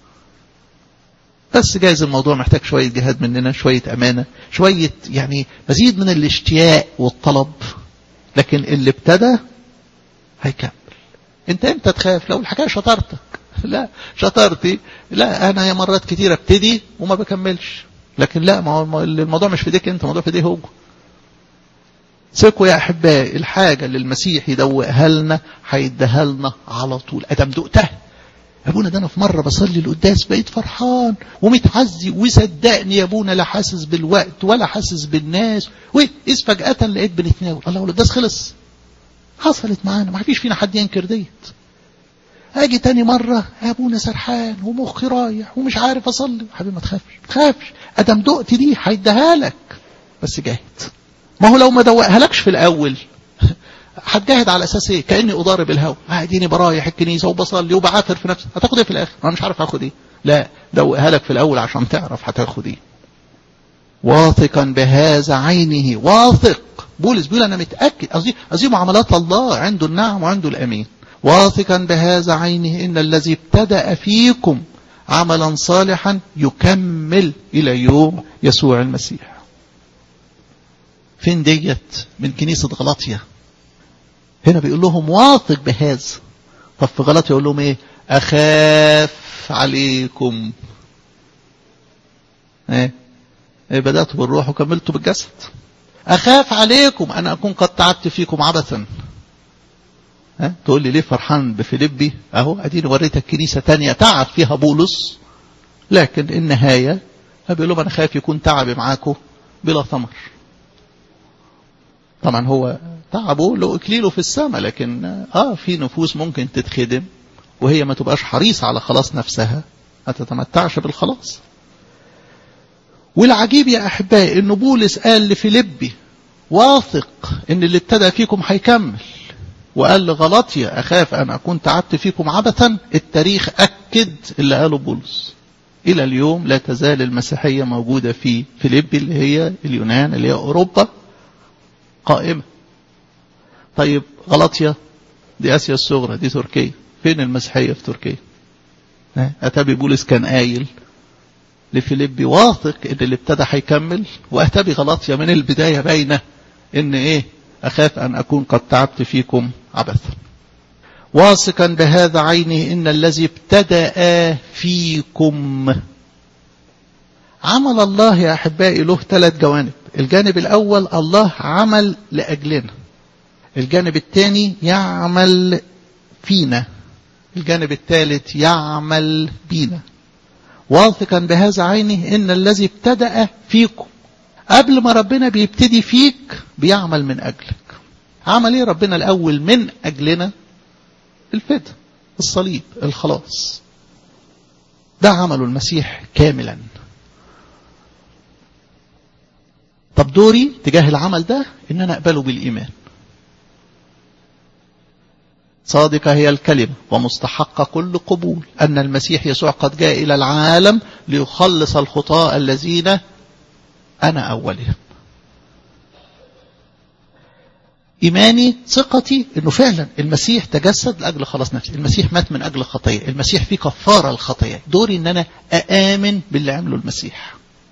بس جايز الموضوع محتاج شويه جهاد مننا شويه امانه شويه يعني مزيد من الاشتياق والطلب لكن اللي ابتدى هيكمل انت امتى تخاف لو الحكايه شطارتك لا شطارتي لا انا يا مرات كتير ابتدي وما بكملش لكن لا ما هو الموضوع مش في ايديك انت الموضوع في ايديه هو ثقوا يا احبائي الحاجه اللي المسيح يدوقها لنا هيديها لنا على طول ادم دقتها يا ابونا ده انا في مره بصلي القداس بقيت فرحان ومتعزي وصدقني يا ابونا لا حاسس بالوقت ولا حاسس بالناس واذ فجاه لقيت بنتناول الله القداس خلص حصلت معانا ما فيش فينا حد ينكر ديت اجي تاني مره يا ابونا سرحان ومخي رايح ومش عارف اصلي حبيبي ما تخافش ما تخافش ادم دقت دي هيديها لك بس جاهد ما هو لو ما دوقهالكش في الاول هتجاهد على اساس ايه كاني اضارب الهوى اديني برايح الكنيسه وبصلي وبعافر في نفسي هتاخد ايه في الاخر انا مش عارف هاخد ايه لا دوقها لك في الاول عشان تعرف هتاخد ايه واثقا بهذا عينه واثق بولس بيقول انا متاكد قصدي قصدي معاملات الله عنده النعم وعنده الامين واثقا بهذا عينه ان الذي ابتدا فيكم عملا صالحا يكمل الى يوم يسوع المسيح فين ديت من كنيسه غلاطيا هنا بيقول لهم واثق بهذا طب في غلط يقول لهم ايه اخاف عليكم ايه, إيه بدأت بالروح وكملت بالجسد اخاف عليكم ان اكون قد تعبت فيكم عبثا ها تقول لي ليه فرحان بفيليبي اهو اديني وريتك كنيسة تانية تعب فيها بولس لكن النهاية بيقول لهم انا خايف يكون تعبي معاكم بلا ثمر طبعا هو تعبه له اكليله في السماء لكن اه في نفوس ممكن تتخدم وهي ما تبقاش حريصة على خلاص نفسها ما تتمتعش بالخلاص والعجيب يا احبائي ان بولس قال لفيليبي واثق ان اللي ابتدى فيكم هيكمل وقال لغلطيا اخاف ان اكون تعبت فيكم عبثا التاريخ اكد اللي قاله بولس الى اليوم لا تزال المسيحيه موجوده في فيليبي اللي هي اليونان اللي هي اوروبا قائمه طيب غلطيا دي اسيا الصغرى دي تركيا فين المسيحيه في تركيا اتابي بولس كان قايل لفيليبي واثق ان اللي ابتدى هيكمل واتابي غلطيا من البدايه باينه ان ايه اخاف ان اكون قد تعبت فيكم عبثا واثقا بهذا عينه ان الذي ابتدا فيكم عمل الله يا احبائي له ثلاث جوانب الجانب الاول الله عمل لاجلنا الجانب الثاني يعمل فينا الجانب الثالث يعمل بينا واثقا بهذا عينه ان الذي ابتدا فيكم قبل ما ربنا بيبتدي فيك بيعمل من اجلك عمل ايه ربنا الاول من اجلنا الفداء الصليب الخلاص ده عمله المسيح كاملا طب دوري تجاه العمل ده ان انا اقبله بالايمان صادقة هي الكلمة ومستحقة كل قبول أن المسيح يسوع قد جاء إلى العالم ليخلص الخطاة الذين أنا أولهم إيماني ثقتي أنه فعلا المسيح تجسد لأجل خلاص نفسي المسيح مات من أجل خطية المسيح فيه كفارة الخطية دوري أن أنا أآمن باللي عمله المسيح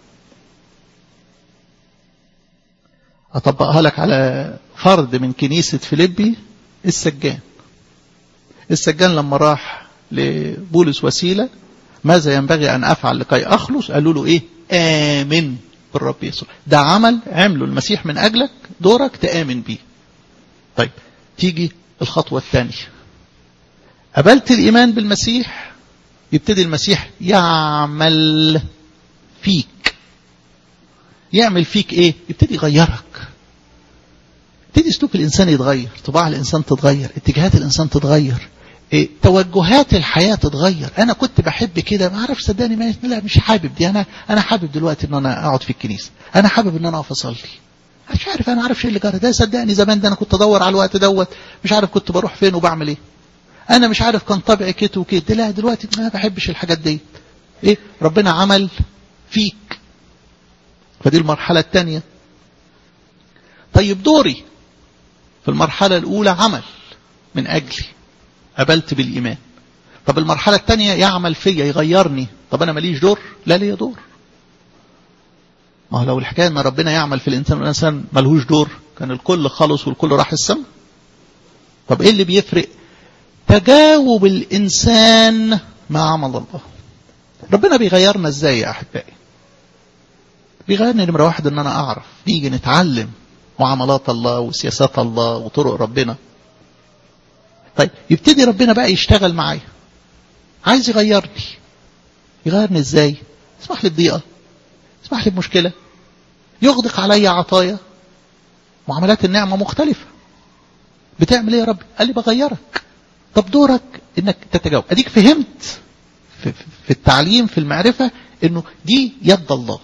أطبقها لك على فرد من كنيسة فيليبي السجان السجان لما راح لبولس وسيلة ماذا ينبغي أن أفعل لكي أخلص قالوا له إيه آمن بالرب يسوع ده عمل عمله المسيح من أجلك دورك تآمن بيه طيب تيجي الخطوة الثانية قبلت الإيمان بالمسيح يبتدي المسيح يعمل فيك يعمل فيك ايه يبتدي يغيرك يبتدي سلوك الانسان يتغير طباع الانسان تتغير اتجاهات الانسان تتغير إيه توجهات الحياة تتغير انا كنت بحب كده ما اعرفش صدقني ما لا مش حابب دي انا انا حابب دلوقتي ان انا اقعد في الكنيسة انا حابب ان انا اقف اصلي مش عارف انا عارف ايه اللي جرى ده صدقني زمان ده انا كنت ادور على الوقت دوت مش عارف كنت بروح فين وبعمل ايه انا مش عارف كان طبعي كده وكده لا دلوقتي ما بحبش الحاجات دي ايه ربنا عمل فيك فدي المرحلة الثانية طيب دوري في المرحلة الأولى عمل من أجلي قبلت بالإيمان طب المرحلة الثانية يعمل فيا يغيرني طب أنا ماليش دور لا ليا دور ما هو لو الحكاية أن ربنا يعمل في الإنسان والإنسان ملهوش دور كان الكل خلص والكل راح السماء طب إيه اللي بيفرق تجاوب الإنسان مع عمل الله ربنا بيغيرنا إزاي يا أحبائي بيغيرني نمرة واحد ان انا اعرف نيجي نتعلم معاملات الله وسياسات الله وطرق ربنا طيب يبتدي ربنا بقى يشتغل معايا عايز يغيرني يغيرني ازاي اسمح لي بضيقة اسمح لي بمشكلة يغدق علي عطايا معاملات النعمة مختلفة بتعمل ايه يا رب قال لي بغيرك طب دورك انك تتجاوب اديك فهمت في, في التعليم في المعرفة انه دي يد الله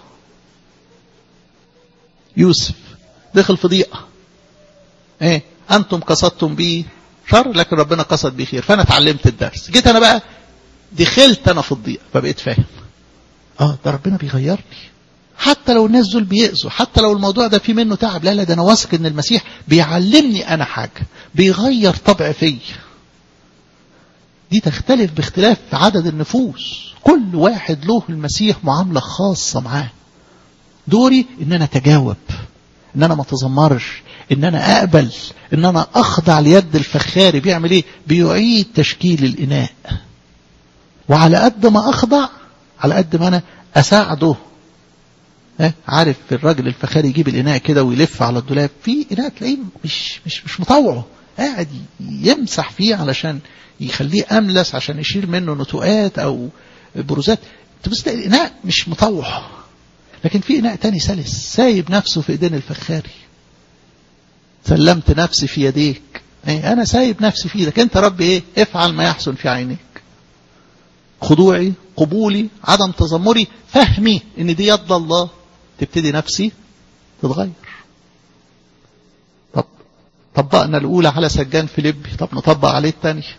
يوسف دخل في ضيقة ايه انتم قصدتم بيه شر لكن ربنا قصد بيه خير فانا اتعلمت الدرس جيت انا بقى دخلت انا في الضيقة فبقيت فاهم اه ده ربنا بيغيرني حتى لو الناس دول بيأذوا حتى لو الموضوع ده فيه منه تعب لا لا ده انا واثق ان المسيح بيعلمني انا حاجة بيغير طبع فيا دي تختلف باختلاف عدد النفوس كل واحد له المسيح معاملة خاصة معاه دوري ان انا اتجاوب ان انا ما اتذمرش ان انا اقبل ان انا اخضع ليد الفخاري بيعمل ايه بيعيد تشكيل الاناء وعلى قد ما اخضع على قد ما انا اساعده اه عارف الراجل الفخاري يجيب الاناء كده ويلف على الدولاب في اناء تلاقيه مش مش مش مطوعه قاعد يمسح فيه علشان يخليه املس عشان يشيل منه نتوءات او بروزات تبص تلاقي الاناء مش مطوع لكن في اناء تاني سلس سايب نفسه في ايدين الفخاري سلمت نفسي في يديك ايه انا سايب نفسي في ايدك انت رب ايه افعل ما يحسن في عينيك خضوعي قبولي عدم تذمري فهمي ان دي يد الله تبتدي نفسي تتغير طب طبقنا الاولى على سجان فيليبي طب نطبق عليه الثانيه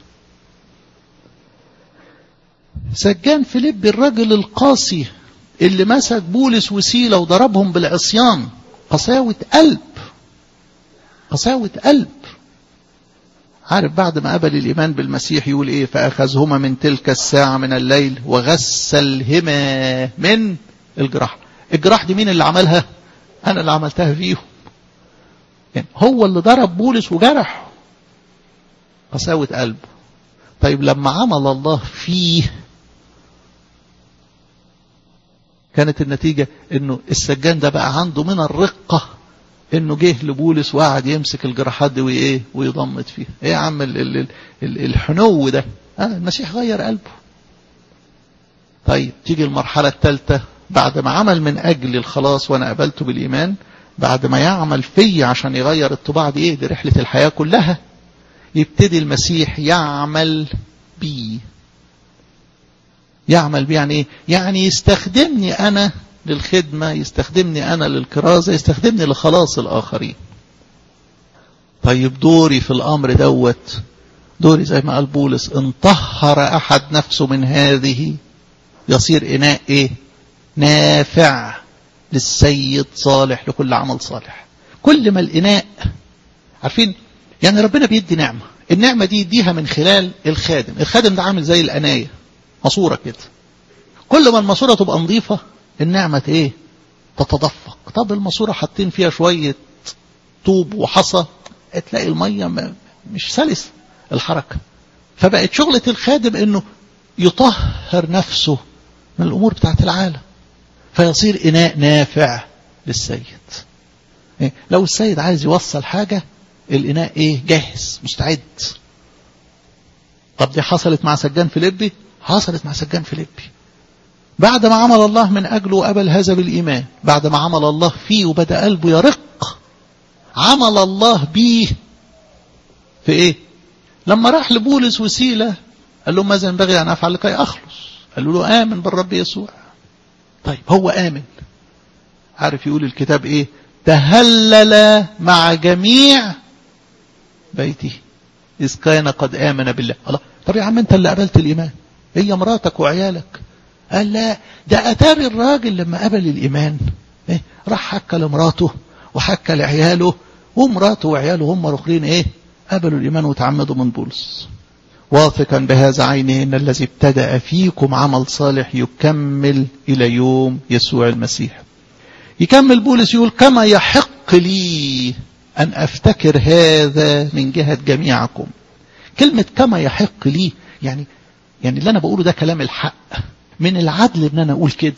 سجان فيليبي الرجل القاسي اللي مسك بولس وسيله وضربهم بالعصيان قساوه قلب قساوه قلب عارف بعد ما قبل الإيمان بالمسيح يقول إيه فأخذهما من تلك الساعة من الليل وغسلهما من الجراح الجراح دي مين اللي عملها أنا اللي عملتها فيهم يعني هو اللي ضرب بولس وجرح قساوة قلبه طيب لما عمل الله فيه كانت النتيجة انه السجان ده بقى عنده من الرقة انه جه لبولس وقعد يمسك الجراحات دي وايه ويضمت فيها ايه يا عم ال ال ال الحنو ده آه المسيح غير قلبه طيب تيجي المرحلة الثالثة بعد ما عمل من اجل الخلاص وانا قبلته بالايمان بعد ما يعمل في عشان يغير الطباع دي ايه دي رحلة الحياة كلها يبتدي المسيح يعمل بيه يعمل بيه يعني ايه يعني يستخدمني انا للخدمة يستخدمني أنا للكرازة يستخدمني لخلاص الآخرين طيب دوري في الأمر دوت دوري زي ما قال بولس ان طهر أحد نفسه من هذه يصير إناء إيه نافع للسيد صالح لكل عمل صالح كل ما الإناء عارفين يعني ربنا بيدي نعمة النعمة دي يديها من خلال الخادم الخادم ده عامل زي الأناية ماسورة كده كل ما الماسورة تبقى نظيفة النعمة ايه تتدفق طب الماسورة حاطين فيها شوية طوب وحصى تلاقي المية مش سلس الحركة فبقت شغلة الخادم انه يطهر نفسه من الامور بتاعت العالم فيصير اناء نافع للسيد إيه؟ لو السيد عايز يوصل حاجة الاناء ايه جاهز مستعد طب دي حصلت مع سجان فيليبي حصلت مع سجان فيليبي بعد ما عمل الله من أجله وقبل هذا بالإيمان بعد ما عمل الله فيه وبدأ قلبه يرق عمل الله بيه في إيه لما راح لبولس وسيلة قال لهم ماذا ينبغي أن أفعل لكي أخلص قالوا له آمن بالرب يسوع طيب هو آمن عارف يقول الكتاب إيه تهلل مع جميع بيته إذ كان قد آمن بالله الله طب يا عم أنت اللي قبلت الإيمان هي مراتك وعيالك قال لا ده أتاري الراجل لما قبل الإيمان إيه؟ راح حكى لمراته وحكى لعياله ومراته وعياله هم الأخرين إيه قبلوا الإيمان وتعمدوا من بولس واثقا بهذا عينه إن الذي ابتدأ فيكم عمل صالح يكمل إلى يوم يسوع المسيح يكمل بولس يقول كما يحق لي أن أفتكر هذا من جهة جميعكم كلمة كما يحق لي يعني يعني اللي أنا بقوله ده كلام الحق من العدل ان انا اقول كده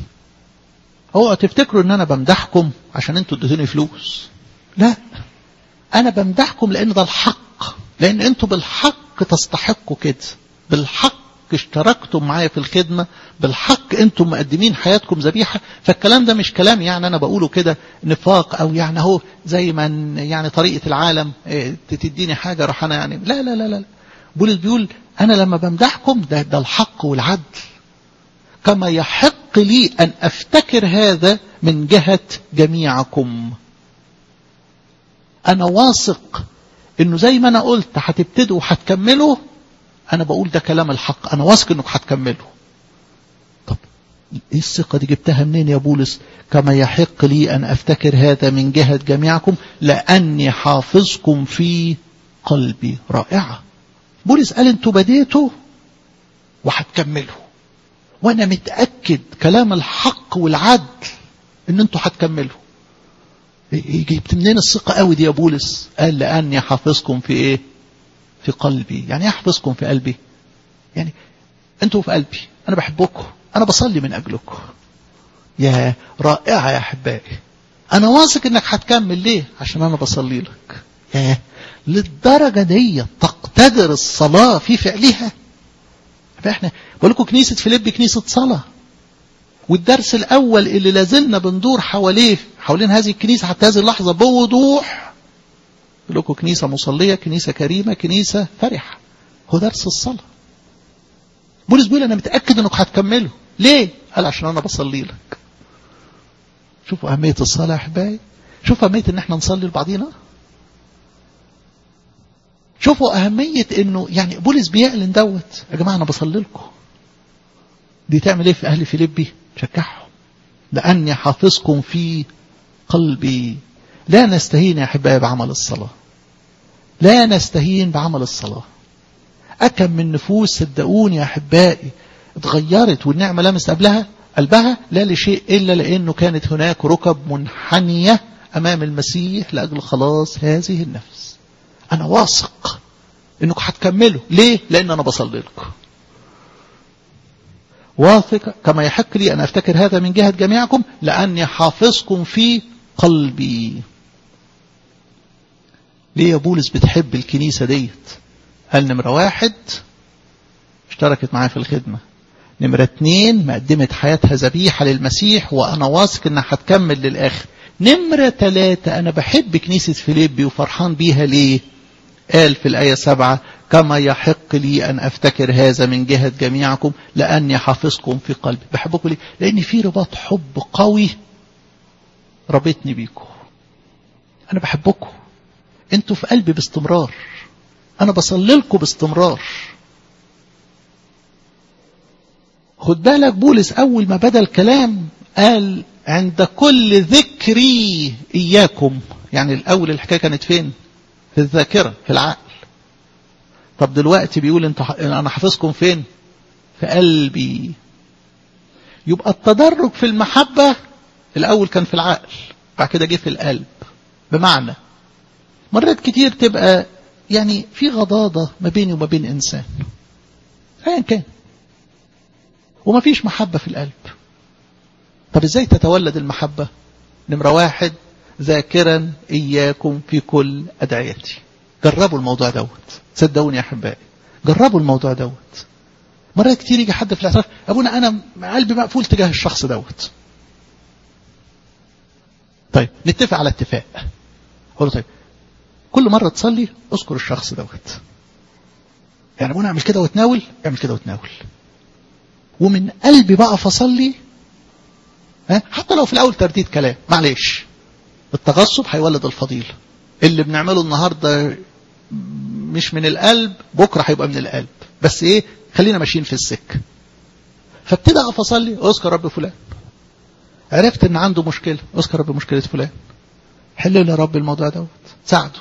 اوعوا تفتكروا ان انا بمدحكم عشان انتوا اديتوني فلوس لا انا بمدحكم لان ده الحق لان انتوا بالحق تستحقوا كده بالحق اشتركتم معايا في الخدمة بالحق انتم مقدمين حياتكم ذبيحة فالكلام ده مش كلام يعني انا بقوله كده نفاق او يعني هو زي ما يعني طريقة العالم اه تديني حاجة راح انا يعني لا لا لا لا بولس بيقول انا لما بمدحكم ده, ده الحق والعدل كما يحق لي ان افتكر هذا من جهة جميعكم انا واثق انه زي ما انا قلت هتبتدوا وهتكملوا انا بقول ده كلام الحق انا واثق انك هتكملوا طب ايه الثقة دي جبتها منين يا بولس كما يحق لي ان افتكر هذا من جهة جميعكم لاني حافظكم في قلبي رائعة بولس قال انتوا بديتوا وهتكملوا وانا متأكد كلام الحق والعدل ان انتوا هتكملوا جبت منين الثقة قوي دي يا بولس قال لأني حافظكم في ايه في قلبي يعني احفظكم في قلبي يعني انتوا في قلبي انا بحبكم انا بصلي من اجلكم يا رائعة يا احبائي انا واثق انك هتكمل ليه عشان انا بصلي لك يا للدرجة دي تقتدر الصلاة في فعلها فاحنا بقول لكم كنيسة فيليب كنيسة صلاة والدرس الأول اللي لازلنا بندور حواليه حوالين هذه الكنيسة حتى هذه اللحظة بوضوح يقول لكم كنيسة مصلية كنيسة كريمة كنيسة فرحة هو درس الصلاة بولس بيقول أنا متأكد أنك هتكمله ليه؟ قال عشان أنا بصلي لك شوفوا أهمية الصلاة يا أحبائي شوفوا أهمية أن احنا نصلي لبعضينا شوفوا أهمية أنه يعني بولس بيعلن دوت يا جماعة أنا بصلي لكم دي تعمل ايه في اهل فيليبي شجعهم لاني حافظكم في قلبي لا نستهين يا احبائي بعمل الصلاه لا نستهين بعمل الصلاه اكم من نفوس صدقوني يا احبائي اتغيرت والنعمه لمس قبلها قلبها لا لشيء الا لانه كانت هناك ركب منحنيه امام المسيح لاجل خلاص هذه النفس انا واثق انكم هتكملوا ليه لان انا بصلي لكم واثق كما يحق لي أن أفتكر هذا من جهة جميعكم لأني حافظكم في قلبي ليه يا بولس بتحب الكنيسة ديت قال نمرة واحد اشتركت معاه في الخدمة نمرة اتنين مقدمت حياتها ذبيحة للمسيح وأنا واثق إنها هتكمل للآخر نمرة ثلاثة أنا بحب كنيسة فيليبي وفرحان بيها ليه قال في الآية سبعة كما يحق لي أن أفتكر هذا من جهة جميعكم لأني حافظكم في قلبي بحبكم ليه لأن في رباط حب قوي ربطني بيكم أنا بحبكم أنتوا في قلبي باستمرار أنا بصلي لكم باستمرار خد بالك بولس أول ما بدأ الكلام قال عند كل ذكري إياكم يعني الأول الحكاية كانت فين في الذاكرة في العقل طب دلوقتي بيقول انت انا حافظكم فين في قلبي يبقى التدرج في المحبة الاول كان في العقل بعد كده جه في القلب بمعنى مرات كتير تبقى يعني في غضاضة ما بيني وما بين انسان ايا كان وما فيش محبة في القلب طب ازاي تتولد المحبة نمرة واحد ذاكرا إياكم في كل أدعيتي جربوا الموضوع دوت صدقوني يا أحبائي جربوا الموضوع دوت مرات كتير يجي حد في الاعتراف أبونا أنا قلبي مقفول تجاه الشخص دوت طيب نتفق على اتفاق أقول طيب كل مرة تصلي اذكر الشخص دوت يعني أبونا أعمل كده وتناول اعمل كده وتناول ومن قلبي بقى فصلي ها حتى لو في الأول ترديد كلام معلش التغصب هيولد الفضيلة اللي بنعمله النهاردة مش من القلب بكرة هيبقى من القلب بس ايه خلينا ماشيين في السكة فابتدى اقف اصلي اذكر رب فلان عرفت ان عنده مشكلة اذكر رب مشكلة فلان حل لي يا رب الموضوع دوت ساعده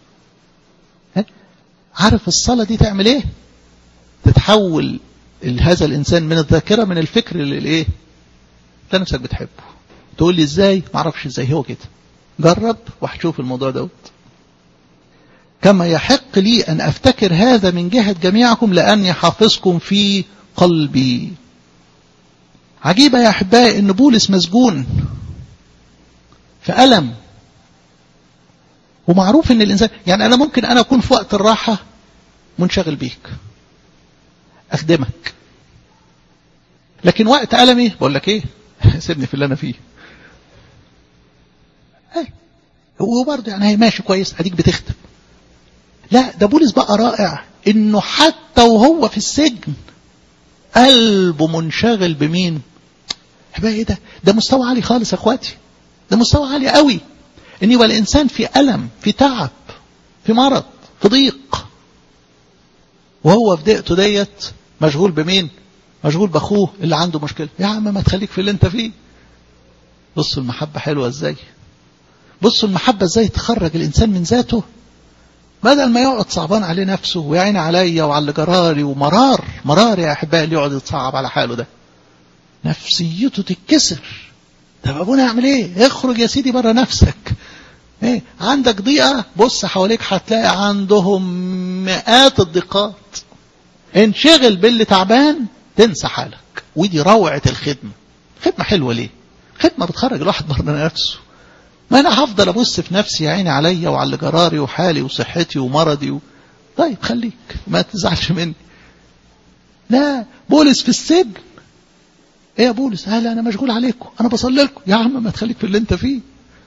عارف الصلاة دي تعمل ايه تتحول هذا الانسان من الذاكرة من الفكر للايه انت نفسك بتحبه تقول لي ازاي معرفش ازاي هو كده جرب وهتشوف الموضوع دوت كما يحق لي أن أفتكر هذا من جهة جميعكم لأني حافظكم في قلبي عجيبة يا أحبائي أن بولس مسجون في ألم ومعروف أن الإنسان يعني أنا ممكن أنا أكون في وقت الراحة منشغل بيك اخدمك لكن وقت ألمي بقول لك ايه سيبني في اللي انا فيه هي. وبرضه يعني هي ماشي كويس اديك بتخدم لا ده بولس بقى رائع انه حتى وهو في السجن قلبه منشغل بمين بقى ايه ده ده مستوى عالي خالص يا اخواتي ده مستوى عالي قوي ان يبقى الانسان في الم في تعب في مرض في ضيق وهو في ضيقته ديت مشغول بمين مشغول باخوه اللي عنده مشكله يا عم ما تخليك في اللي انت فيه بصوا المحبه حلوه ازاي بصوا المحبه ازاي تخرج الانسان من ذاته بدل ما يقعد صعبان عليه نفسه ويعين عليا وعلى اللي جراري ومرار مرار يا احبائي اللي يقعد يتصعب على حاله ده نفسيته تتكسر طب ابونا اعمل ايه اخرج يا سيدي بره نفسك ايه عندك ضيقه بص حواليك هتلاقي عندهم مئات الضيقات انشغل باللي تعبان تنسى حالك ودي روعه الخدمه خدمه حلوه ليه خدمه بتخرج الواحد بره نفسه ما انا هفضل ابص في نفسي يا عيني عليا وعلى جراري وحالي وصحتي ومرضي و... طيب خليك ما تزعلش مني لا بولس في السجن ايه يا بولس قال انا مشغول عليكم انا بصلي لكم يا عم ما تخليك في اللي انت فيه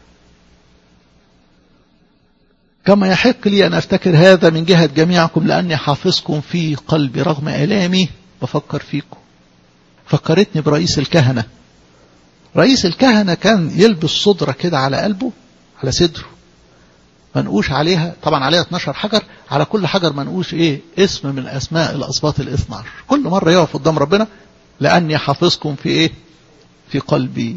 كما يحق لي ان افتكر هذا من جهه جميعكم لاني حافظكم في قلبي رغم الامي بفكر فيكم فكرتني برئيس الكهنه رئيس الكهنة كان يلبس صدرة كده على قلبه على صدره منقوش عليها طبعا عليها 12 حجر على كل حجر منقوش ايه اسم من اسماء الاسباط الاثنى عشر كل مرة يقف قدام ربنا لاني حافظكم في ايه في قلبي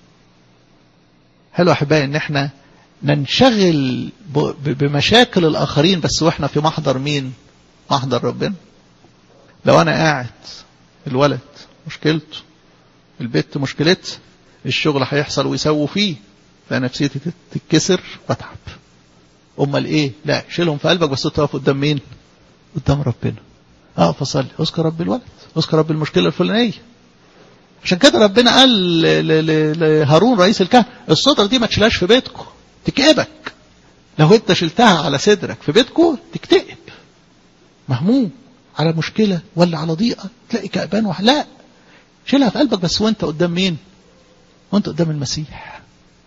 حلو احبائي ان احنا ننشغل بمشاكل الاخرين بس واحنا في محضر مين محضر ربنا لو انا قاعد الولد مشكلته البيت مشكلتها الشغل هيحصل ويسووا فيه فنفسيتي تتكسر واتعب امال ايه لا شيلهم في قلبك بس تقف قدام مين قدام ربنا اه فصلي اذكر رب الولد اذكر رب المشكله الفلانيه عشان كده ربنا قال لهارون رئيس الكهنه الصدر دي ما تشيلهاش في بيتكم تكئبك لو انت شلتها على صدرك في بيتكم تكتئب مهموم على مشكله ولا على ضيقه تلاقي كأبان وح... لا شيلها في قلبك بس وانت قدام مين وانت قدام المسيح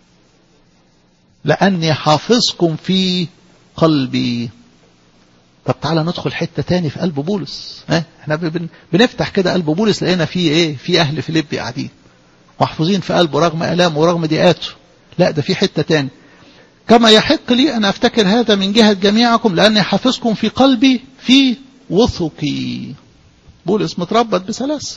لأني حافظكم في قلبي طب تعالى ندخل حتة تاني في قلب بولس ها احنا بن... بنفتح كده قلب بولس لقينا فيه ايه في اهل فيليبي قاعدين محفوظين في قلبه رغم الامه ورغم ضيقاته لا ده في حتة تاني كما يحق لي ان افتكر هذا من جهة جميعكم لاني حافظكم في قلبي في وثقي بولس متربط بسلاسل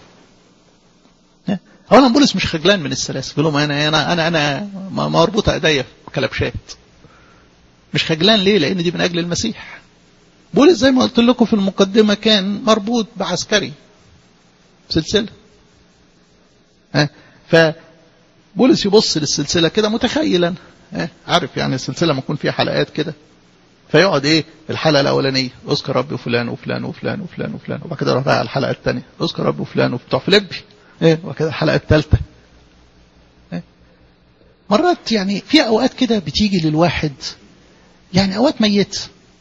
اولا بولس مش خجلان من السلاسل بيقول لهم انا انا انا انا مربوطه ايديا بكلبشات مش خجلان ليه لان دي من اجل المسيح بولس زي ما قلت لكم في المقدمه كان مربوط بعسكري سلسله ها فبولس يبص للسلسله كده متخيلا ها عارف يعني السلسله ما يكون فيها حلقات كده فيقعد ايه الحلقه الاولانيه اذكر ربي وفلان وفلان وفلان وفلان وفلان وبعد كده يروح بقى على الحلقه الثانيه اذكر ربي وفلان وبتوع فيليبي ايه وكده الحلقه الثالثه إيه؟ مرات يعني في اوقات كده بتيجي للواحد يعني اوقات ميت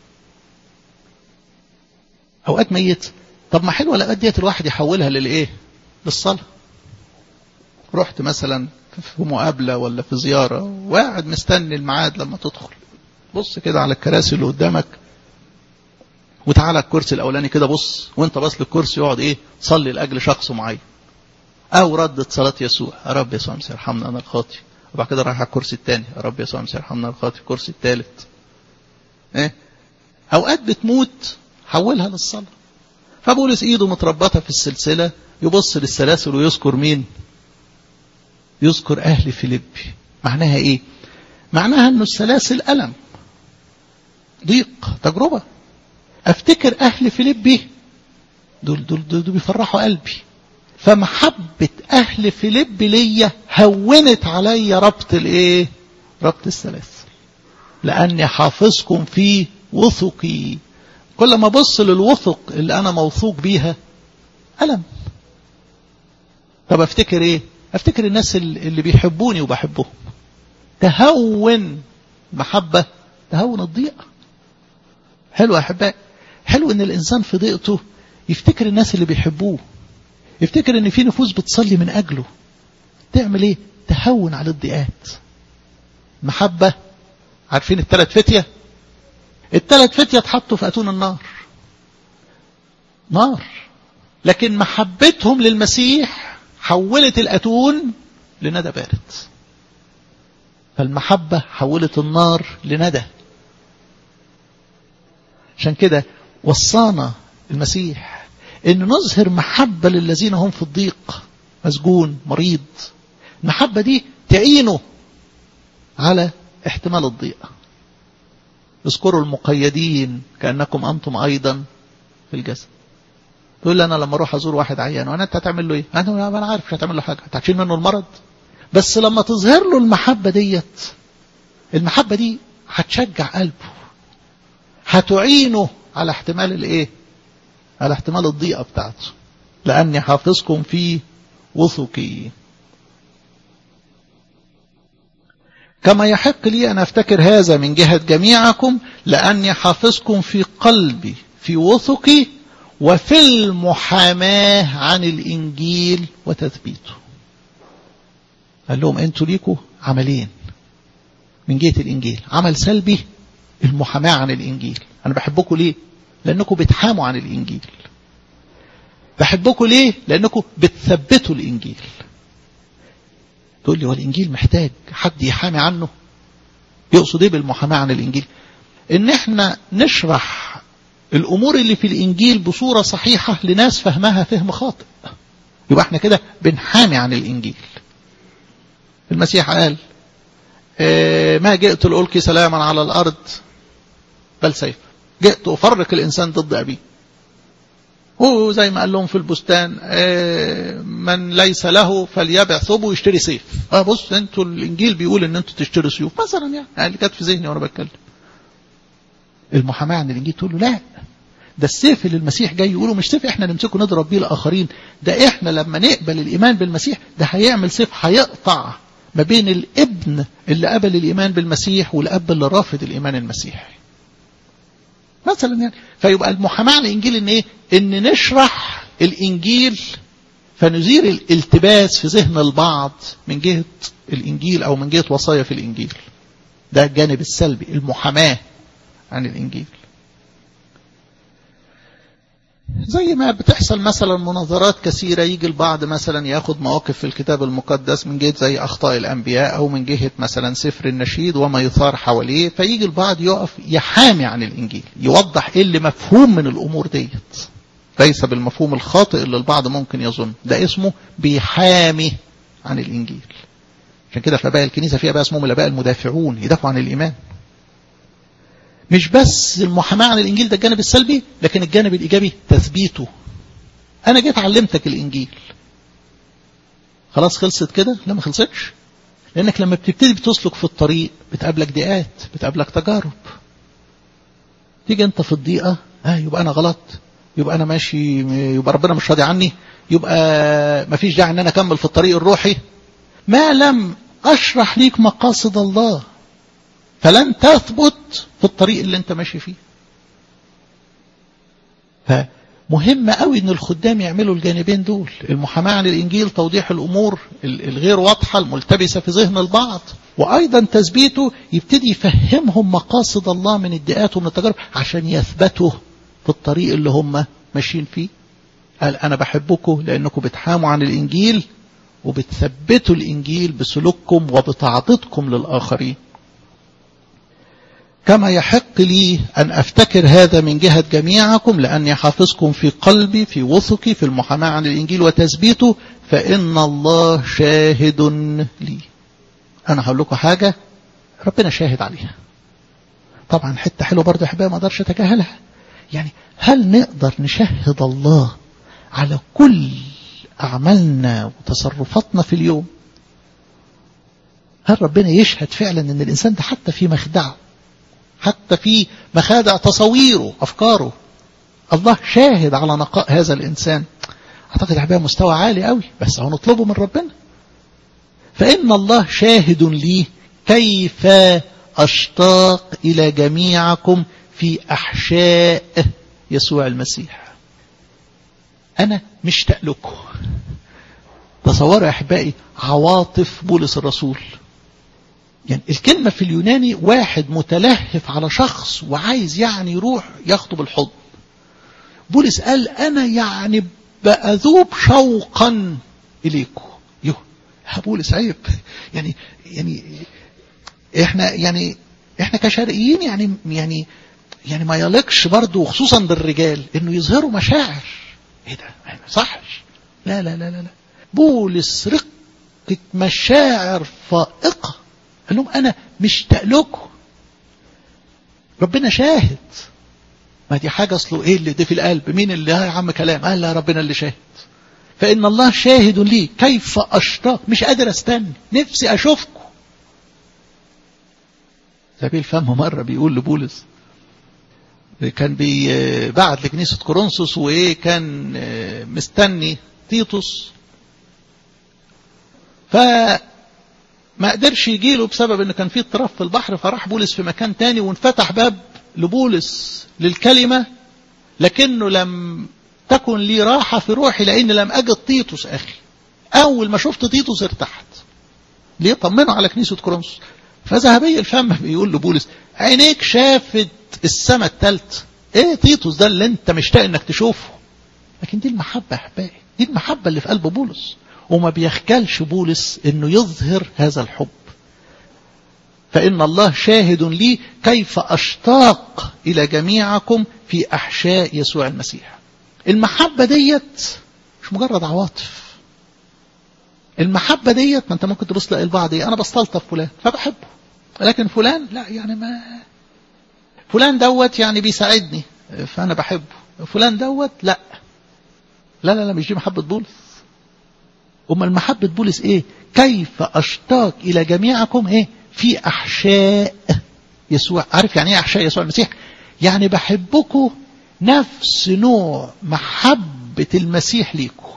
اوقات ميت طب ما حلوه الاوقات ديت الواحد يحولها للايه للصلاه رحت مثلا في مقابله ولا في زياره وقاعد مستني الميعاد لما تدخل بص كده على الكراسي اللي قدامك وتعالى الكرسي الاولاني كده بص وانت باص للكرسي يقعد ايه صلي لاجل شخص معين او ردت صلاه يسوع يا رب يسوع امسي ارحمنا انا الخاطي وبعد كده راح على الكرسي الثاني يا رب يسوع امسي ارحمنا الخاطي الكرسي الثالث ايه اوقات بتموت حولها للصلاه فبولس ايده متربطه في السلسله يبص للسلاسل ويذكر مين يذكر اهل فيليبي معناها ايه معناها انه السلاسل الم ضيق تجربه افتكر اهل فيليبي دول دول دول, دول بيفرحوا قلبي فمحبة أهل فيليب ليا هونت عليا ربط الإيه؟ ربط السلاسل. لأني حافظكم في وثقي. كل ما أبص للوثق اللي أنا موثوق بيها ألم. طب أفتكر إيه؟ أفتكر الناس اللي بيحبوني وبحبهم. تهون محبة تهون الضيقة. حلو يا أحبائي. حلو إن الإنسان في ضيقته يفتكر الناس اللي بيحبوه يفتكر ان في نفوس بتصلي من اجله تعمل ايه تهون على الضيقات محبة عارفين الثلاث فتية الثلاث فتية اتحطوا في اتون النار نار لكن محبتهم للمسيح حولت الاتون لندى بارد فالمحبة حولت النار لندى عشان كده وصانا المسيح ان نظهر محبة للذين هم في الضيق مسجون مريض المحبة دي تعينه على احتمال الضيق اذكروا المقيدين كأنكم أنتم أيضا في الجسد تقول لي أنا لما أروح أزور واحد عيان وأنا أنت هتعمل له إيه؟ أنا أنا عارف مش هتعمل له حاجة هتشيل منه المرض بس لما تظهر له المحبة ديت المحبة دي هتشجع قلبه هتعينه على احتمال الايه على احتمال الضيقة بتاعته لأني حافظكم في وثقي كما يحق لي أن أفتكر هذا من جهة جميعكم لأني حافظكم في قلبي في وثقي وفي المحاماة عن الإنجيل وتثبيته قال لهم أنتوا ليكوا عملين من جهة الإنجيل عمل سلبي المحاماة عن الإنجيل أنا بحبكم ليه لأنكم بتحاموا عن الإنجيل بحبكم ليه لأنكم بتثبتوا الإنجيل تقول لي هو الإنجيل محتاج حد يحامي عنه يقصد إيه بالمحاماة عن الإنجيل إن إحنا نشرح الأمور اللي في الإنجيل بصورة صحيحة لناس فهمها فهم خاطئ يبقى إحنا كده بنحامي عن الإنجيل المسيح قال ما جئت لألقي سلاما على الأرض بل سيف جئت أفرق الإنسان ضد أبيه وزي ما قال لهم في البستان من ليس له فليبع ثوبه ويشتري سيف اه بص انتوا الانجيل بيقول ان انتوا تشتروا سيوف مثلا يعني اللي كانت في ذهني وانا بتكلم المحاماه عن الانجيل تقول له لا ده السيف اللي المسيح جاي يقوله مش سيف احنا نمسكه نضرب بيه الاخرين ده احنا لما نقبل الايمان بالمسيح ده هيعمل سيف هيقطع ما بين الابن اللي قبل الايمان بالمسيح والاب اللي رافض الايمان المسيحي مثلا يعني فيبقى المحاماه عن الانجيل ان ايه ان نشرح الانجيل فنزيل الالتباس في ذهن البعض من جهه الانجيل او من جهه وصايا في الانجيل ده الجانب السلبي المحاماه عن الانجيل زي ما بتحصل مثلا مناظرات كثيرة يجي البعض مثلا ياخد مواقف في الكتاب المقدس من جهة زي أخطاء الأنبياء أو من جهة مثلا سفر النشيد وما يثار حواليه فيجي البعض يقف يحامي عن الإنجيل يوضح إيه اللي مفهوم من الأمور ديت ليس بالمفهوم الخاطئ اللي البعض ممكن يظن ده اسمه بيحامي عن الإنجيل عشان كده في آباء الكنيسة في آباء اسمهم الآباء المدافعون يدافعوا عن الإيمان مش بس المحاماة عن الإنجيل ده الجانب السلبي لكن الجانب الإيجابي تثبيته أنا جيت علمتك الإنجيل خلاص خلصت كده لا ما خلصتش لأنك لما بتبتدي بتسلك في الطريق بتقابلك ضيقات بتقابلك تجارب تيجي أنت في الضيقة آه يبقى أنا غلط يبقى أنا ماشي يبقى ربنا مش راضي عني يبقى ما فيش داعي أن أنا أكمل في الطريق الروحي ما لم أشرح ليك مقاصد الله فلن تثبت في الطريق اللي انت ماشي فيه فمهم قوي ان الخدام يعملوا الجانبين دول المحاماة عن الانجيل توضيح الامور الغير واضحة الملتبسة في ذهن البعض وايضا تثبيته يبتدي يفهمهم مقاصد الله من الدقات ومن التجارب عشان يثبتوا في الطريق اللي هم ماشيين فيه قال انا بحبكم لانكم بتحاموا عن الانجيل وبتثبتوا الانجيل بسلوككم وبتعضدكم للاخرين كما يحق لي أن أفتكر هذا من جهة جميعكم لأني حافظكم في قلبي في وثقي في المحاماة عن الإنجيل وتثبيته فإن الله شاهد لي أنا هقول لكم حاجة ربنا شاهد عليها طبعا حتة حلوة برضه أحبائي ما أقدرش أتجاهلها يعني هل نقدر نشهد الله على كل أعمالنا وتصرفاتنا في اليوم هل ربنا يشهد فعلا أن الإنسان ده حتى في مخدعه حتى في مخادع تصويره أفكاره الله شاهد على نقاء هذا الإنسان أعتقد هيبقى مستوى عالي قوي بس هو نطلبه من ربنا فإن الله شاهد لي كيف أشتاق إلى جميعكم في أحشاء يسوع المسيح أنا مشتاق لكم تصوروا يا أحبائي عواطف بولس الرسول يعني الكلمة في اليوناني واحد متلهف على شخص وعايز يعني يروح يخطب الحضن بولس قال أنا يعني بأذوب شوقا إليكم يو يا بولس عيب يعني يعني احنا يعني احنا كشرقيين يعني يعني يعني ما يليقش برضه وخصوصا بالرجال انه يظهروا مشاعر ايه ده ما صحش لا لا لا لا لا بولس رقة مشاعر فائقة قال لهم انا مشتاق لكم ربنا شاهد ما دي حاجة اصله ايه اللي ده في القلب مين اللي يا عم كلام قال لا ربنا اللي شاهد فإن الله شاهد لي كيف أشتاق مش قادر استنى نفسي أشوفكم سبيل فهمه مرة بيقول لبولس كان بيبعت لكنيسة كورنثوس وإيه كان مستني تيتوس فما قدرش يجيله بسبب ان كان في اضطراب في البحر فراح بولس في مكان تاني وانفتح باب لبولس للكلمة لكنه لم تكن لي راحة في روحي لأن لم أجد تيتوس أخي أول ما شفت تيتوس ارتحت ليه طمنوا على كنيسة كورنثوس فذهبي الفم بيقول لبولس عينيك شافت السماء الثالث ايه تيتوس ده اللي انت مشتاق انك تشوفه لكن دي المحبة يا احبائي دي المحبة اللي في قلب بولس وما بيخجلش بولس انه يظهر هذا الحب فإن الله شاهد لي كيف أشتاق إلى جميعكم في أحشاء يسوع المسيح المحبة ديت مش مجرد عواطف المحبة ديت ما انت ممكن تبص تلاقي البعض ايه انا بستلطف فلان فبحبه لكن فلان لا يعني ما فلان دوت يعني بيساعدني فانا بحبه فلان دوت لا لا لا لا مش دي محبة بولس امال محبة بولس ايه كيف اشتاق الى جميعكم ايه في احشاء يسوع عارف يعني ايه احشاء يسوع المسيح يعني بحبكم نفس نوع محبة المسيح ليكم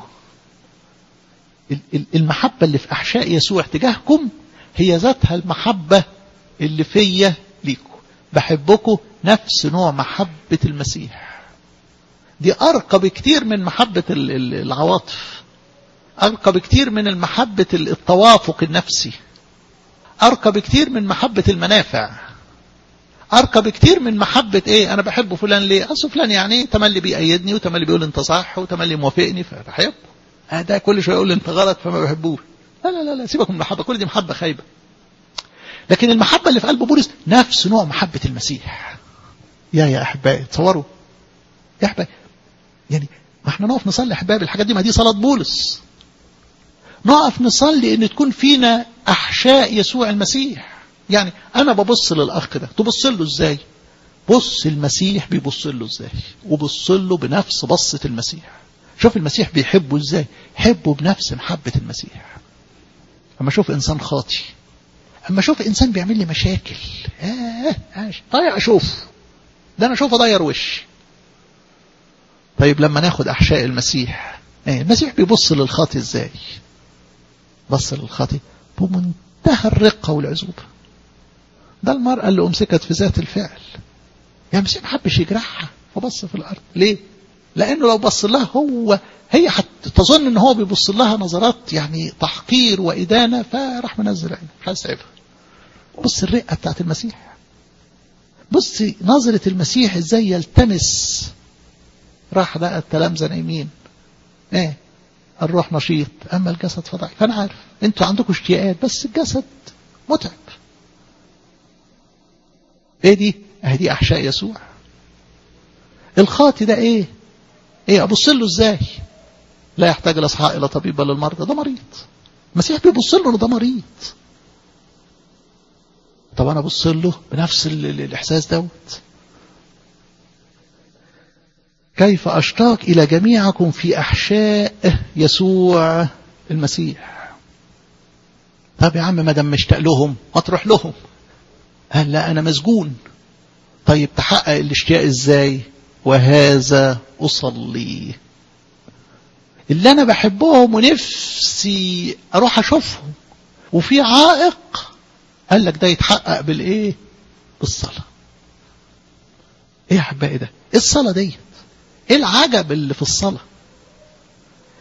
المحبة اللي في أحشاء يسوع تجاهكم هي ذاتها المحبة اللي فيا ليكم بحبكم نفس نوع محبة المسيح دي أرقى بكتير من محبة العواطف أرقى بكتير من المحبة التوافق النفسي أرقى بكتير من محبة المنافع أرقى بكتير من محبة إيه أنا بحب فلان ليه أصل فلان يعني تملي بيأيدني وتملي بيقول أنت صح وتملي موافقني فبحبه ده كل شويه يقول لي انت غلط فما بحبوش لا لا لا لا سيبك من المحبه كل دي محبه خايبه لكن المحبه اللي في قلب بولس نفس نوع محبه المسيح يا يا احبائي تصوروا يا احبائي يعني ما احنا نقف نصلي احبائي الحاجات دي ما دي صلاه بولس نقف نصلي ان تكون فينا احشاء يسوع المسيح يعني انا ببص للاخ ده تبص له ازاي بص المسيح بيبص له ازاي وبص له بنفس بصه المسيح شوف المسيح بيحبه ازاي حبه بنفس محبة المسيح اما اشوف انسان خاطي اما اشوف انسان بيعمل لي مشاكل آه آه طيب اشوف ده انا اشوف اضير وش طيب لما ناخد احشاء المسيح آه المسيح بيبص للخاطي ازاي بص للخاطي بمنتهى الرقة والعزوبة ده المرأة اللي امسكت في ذات الفعل يعني المسيح ما حبش يجرحها فبص في الارض ليه لانه لو بص لها هو هي حت تظن ان هو بيبص لها نظرات يعني تحقير وادانه فراح منزل عينه مش عايز يسيبها بص الرقه بتاعت المسيح بص نظره المسيح ازاي يلتمس راح لقى التلامذه نايمين ايه الروح نشيط اما الجسد فضعيف فانا عارف انتوا عندكم اشتياقات بس الجسد متعب ايه دي اهي دي احشاء يسوع الخاطي ده ايه ايه ابص له ازاي لا يحتاج الاصحاء الى طبيب بل المرضى ده مريض المسيح بيبص له ده مريض طب انا ابص له بنفس الاحساس دوت كيف اشتاق الى جميعكم في احشاء يسوع المسيح طب يا عم ما دام مشتاق لهم ما تروح لهم قال لا انا مسجون طيب تحقق الاشتياق ازاي وهذا أصلي اللي أنا بحبهم ونفسي أروح أشوفهم وفي عائق قال لك ده يتحقق بالإيه بالصلاة إيه يا حبائي ده إيه الصلاة دي إيه العجب اللي في الصلاة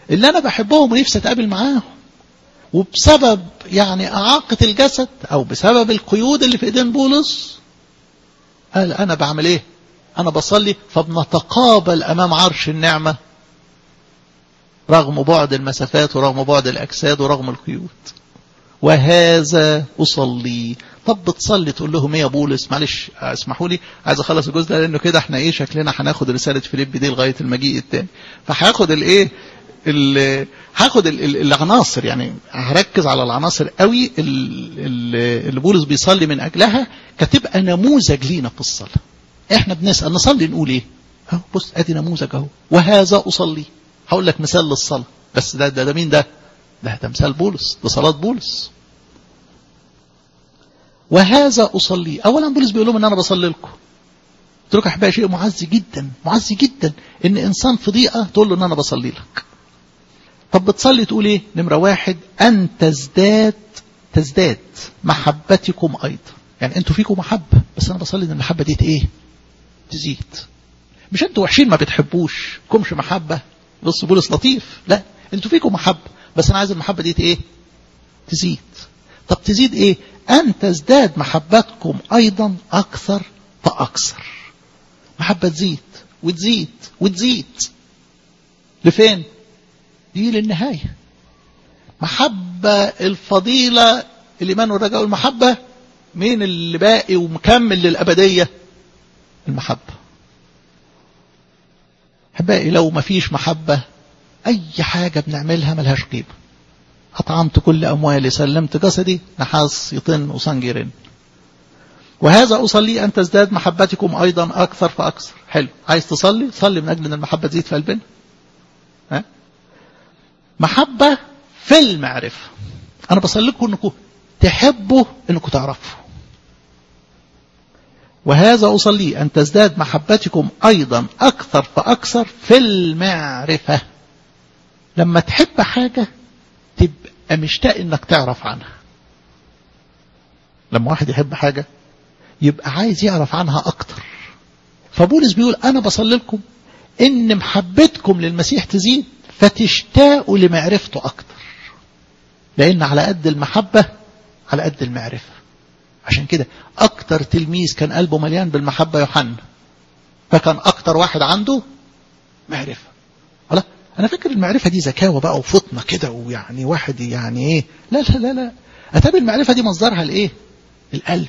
اللي أنا بحبهم ونفسي أتقابل معاهم وبسبب يعني إعاقة الجسد أو بسبب القيود اللي في إيدين بولس قال أنا بعمل إيه أنا بصلي فبنتقابل أمام عرش النعمة رغم بعد المسافات ورغم بعد الأجساد ورغم القيود وهذا أصلي طب بتصلي تقول لهم ايه يا بولس معلش اسمحوا لي عايز اخلص الجزء ده لانه كده احنا ايه شكلنا هناخد رساله فيليب دي لغايه المجيء الثاني فهاخد الايه هاخد العناصر يعني هركز على العناصر قوي اللي بولس بيصلي من اجلها كتبقى نموذج لينا في الصلاه احنا بنسال نصلي نقول ايه اهو بص ادي نموذج اهو وهذا اصلي هقول لك مثال للصلاه بس ده ده, ده مين ده ده ده مثال بولس ده صلاه بولس وهذا أصلي أولا بولس بيقول لهم أن أنا بصلي لكم قلت لكم أحبائي شيء معزي جدا معزي جدا إن إنسان في ضيقة تقول له أن أنا بصلي لك طب بتصلي تقول إيه نمرة واحد أن تزداد تزداد محبتكم أيضا يعني أنتوا فيكم محبة بس أنا بصلي إن المحبة دي إيه تزيد مش أنتوا وحشين ما بتحبوش كمش محبة بص بولس لطيف لا أنتوا فيكم محبة بس أنا عايز المحبة دي إيه تزيد طب تزيد إيه أن تزداد محبتكم أيضا أكثر فأكثر محبة تزيد وتزيد وتزيد لفين دي للنهاية محبة الفضيلة الإيمان والرجاء والمحبة مين اللي باقي ومكمل للأبدية المحبة أحبائي لو ما فيش محبة أي حاجة بنعملها ملهاش قيمة أطعمت كل أموالي سلمت جسدي نحاس يطن وصنجرن وهذا أصلي أن تزداد محبتكم أيضا أكثر فأكثر حلو عايز تصلي صلي من أجل أن المحبة تزيد في قلبنا ها؟ محبة في المعرفة أنا بصلي لكم أنكم تحبوا أنكم تعرفوا وهذا أصلي أن تزداد محبتكم أيضا أكثر فأكثر في المعرفة لما تحب حاجة تبقى مشتاق انك تعرف عنها لما واحد يحب حاجة يبقى عايز يعرف عنها اكتر فبولس بيقول انا بصلي لكم ان محبتكم للمسيح تزيد فتشتاقوا لمعرفته اكتر لان على قد المحبة على قد المعرفة عشان كده اكتر تلميذ كان قلبه مليان بالمحبة يوحنا فكان اكتر واحد عنده معرفة ولا انا فاكر المعرفه دي زكاوه بقى وفطنه كده ويعني واحد يعني ايه لا لا لا لا اتابع المعرفه دي مصدرها الايه القلب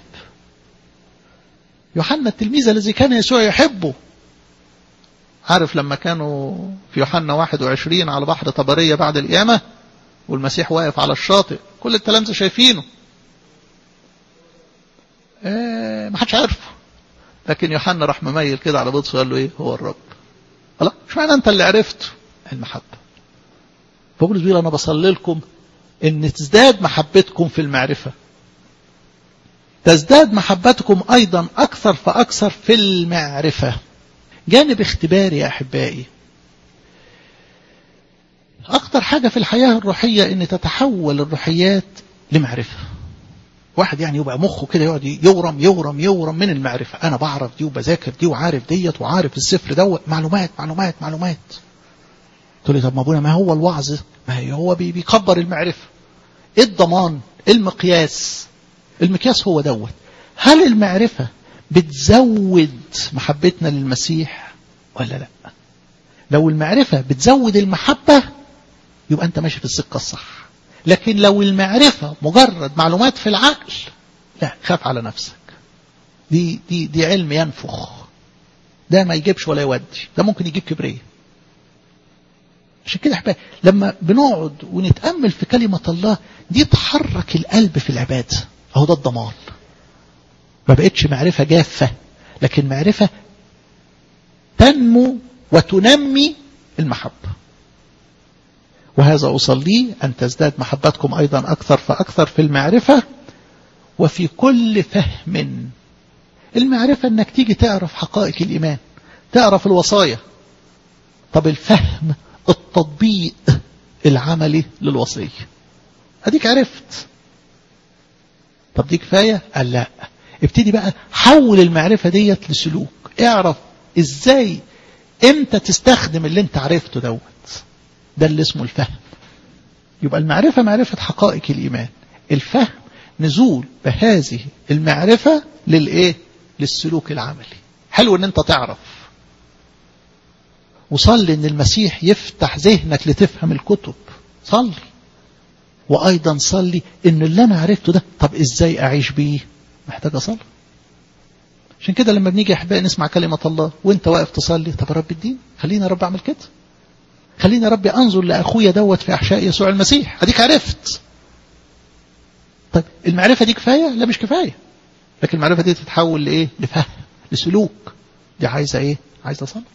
يوحنا التلميذ الذي كان يسوع يحبه عارف لما كانوا في يوحنا 21 على بحر طبرية بعد القيامة والمسيح واقف على الشاطئ كل التلامذة شايفينه ايه ما حدش عارفه لكن يوحنا راح مميل كده على بطسه وقال له ايه هو الرب خلاص مش معنى انت اللي عرفته المحبة فبولس بيقول أنا بصلي لكم إن تزداد محبتكم في المعرفة تزداد محبتكم أيضا أكثر فأكثر في المعرفة جانب اختباري يا أحبائي أكثر حاجة في الحياة الروحية إن تتحول الروحيات لمعرفة واحد يعني يبقى مخه كده يقعد يورم يورم يورم من المعرفة أنا بعرف دي وبذاكر دي وعارف ديت وعارف السفر دوت معلومات معلومات معلومات تقول لي طب ما ابونا ما هو الوعظ ما هو بيكبر المعرفة ايه الضمان المقياس المقياس هو دوت هل المعرفة بتزود محبتنا للمسيح ولا لا لو المعرفة بتزود المحبة يبقى انت ماشي في السكة الصح لكن لو المعرفة مجرد معلومات في العقل لا خاف على نفسك دي, دي, دي علم ينفخ ده ما يجيبش ولا يودي ده ممكن يجيب كبرية عشان كده احبائي لما بنقعد ونتأمل في كلمة الله دي تحرك القلب في العبادة اهو ده الضمان ما بقتش معرفة جافة لكن معرفة تنمو وتنمي المحبة وهذا أصلي أن تزداد محبتكم أيضا أكثر فأكثر في المعرفة وفي كل فهم المعرفة أنك تيجي تعرف حقائق الإيمان تعرف الوصايا طب الفهم التطبيق العملي للوصية أديك عرفت طب دي كفاية قال لا ابتدي بقى حول المعرفة ديت لسلوك اعرف ازاي امتى تستخدم اللي انت عرفته دوت ده اللي اسمه الفهم يبقى المعرفة معرفة حقائق الإيمان الفهم نزول بهذه المعرفة للإيه للسلوك العملي حلو ان انت تعرف وصلي ان المسيح يفتح ذهنك لتفهم الكتب صلي وايضا صلي ان اللي انا عرفته ده طب ازاي اعيش بيه محتاج اصلي عشان كده لما بنيجي احبائي نسمع كلمة الله وانت واقف تصلي طب يا رب الدين خليني يا رب اعمل كده خليني يا رب انظر لاخويا دوت في احشاء يسوع المسيح اديك عرفت طيب المعرفة دي كفاية لا مش كفاية لكن المعرفة دي تتحول لايه لفهم لسلوك دي عايزة ايه عايزة صلاة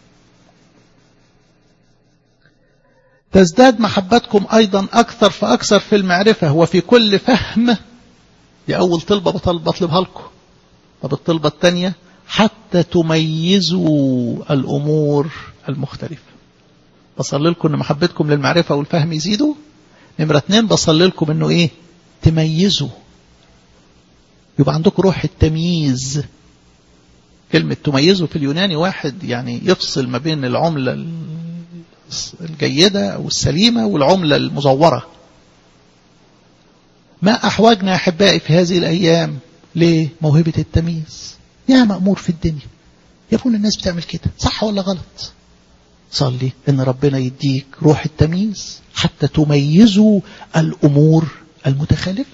تزداد محبتكم أيضا أكثر فأكثر في المعرفة وفي كل فهم دي أول طلبة بطلبها لكم طب الطلبة الثانية حتى تميزوا الأمور المختلفة بصلي لكم أن محبتكم للمعرفة والفهم يزيدوا نمرة اتنين بصلي لكم أنه إيه تميزوا يبقى عندكم روح التمييز كلمة تميزوا في اليوناني واحد يعني يفصل ما بين العملة الجيدة أو السليمة والعملة المزورة ما أحوجنا أحبائي في هذه الأيام لموهبة التمييز يا مأمور في الدنيا يكون الناس بتعمل كده صح ولا غلط صلي ان ربنا يديك روح التمييز حتى تميزوا الأمور المتخالفة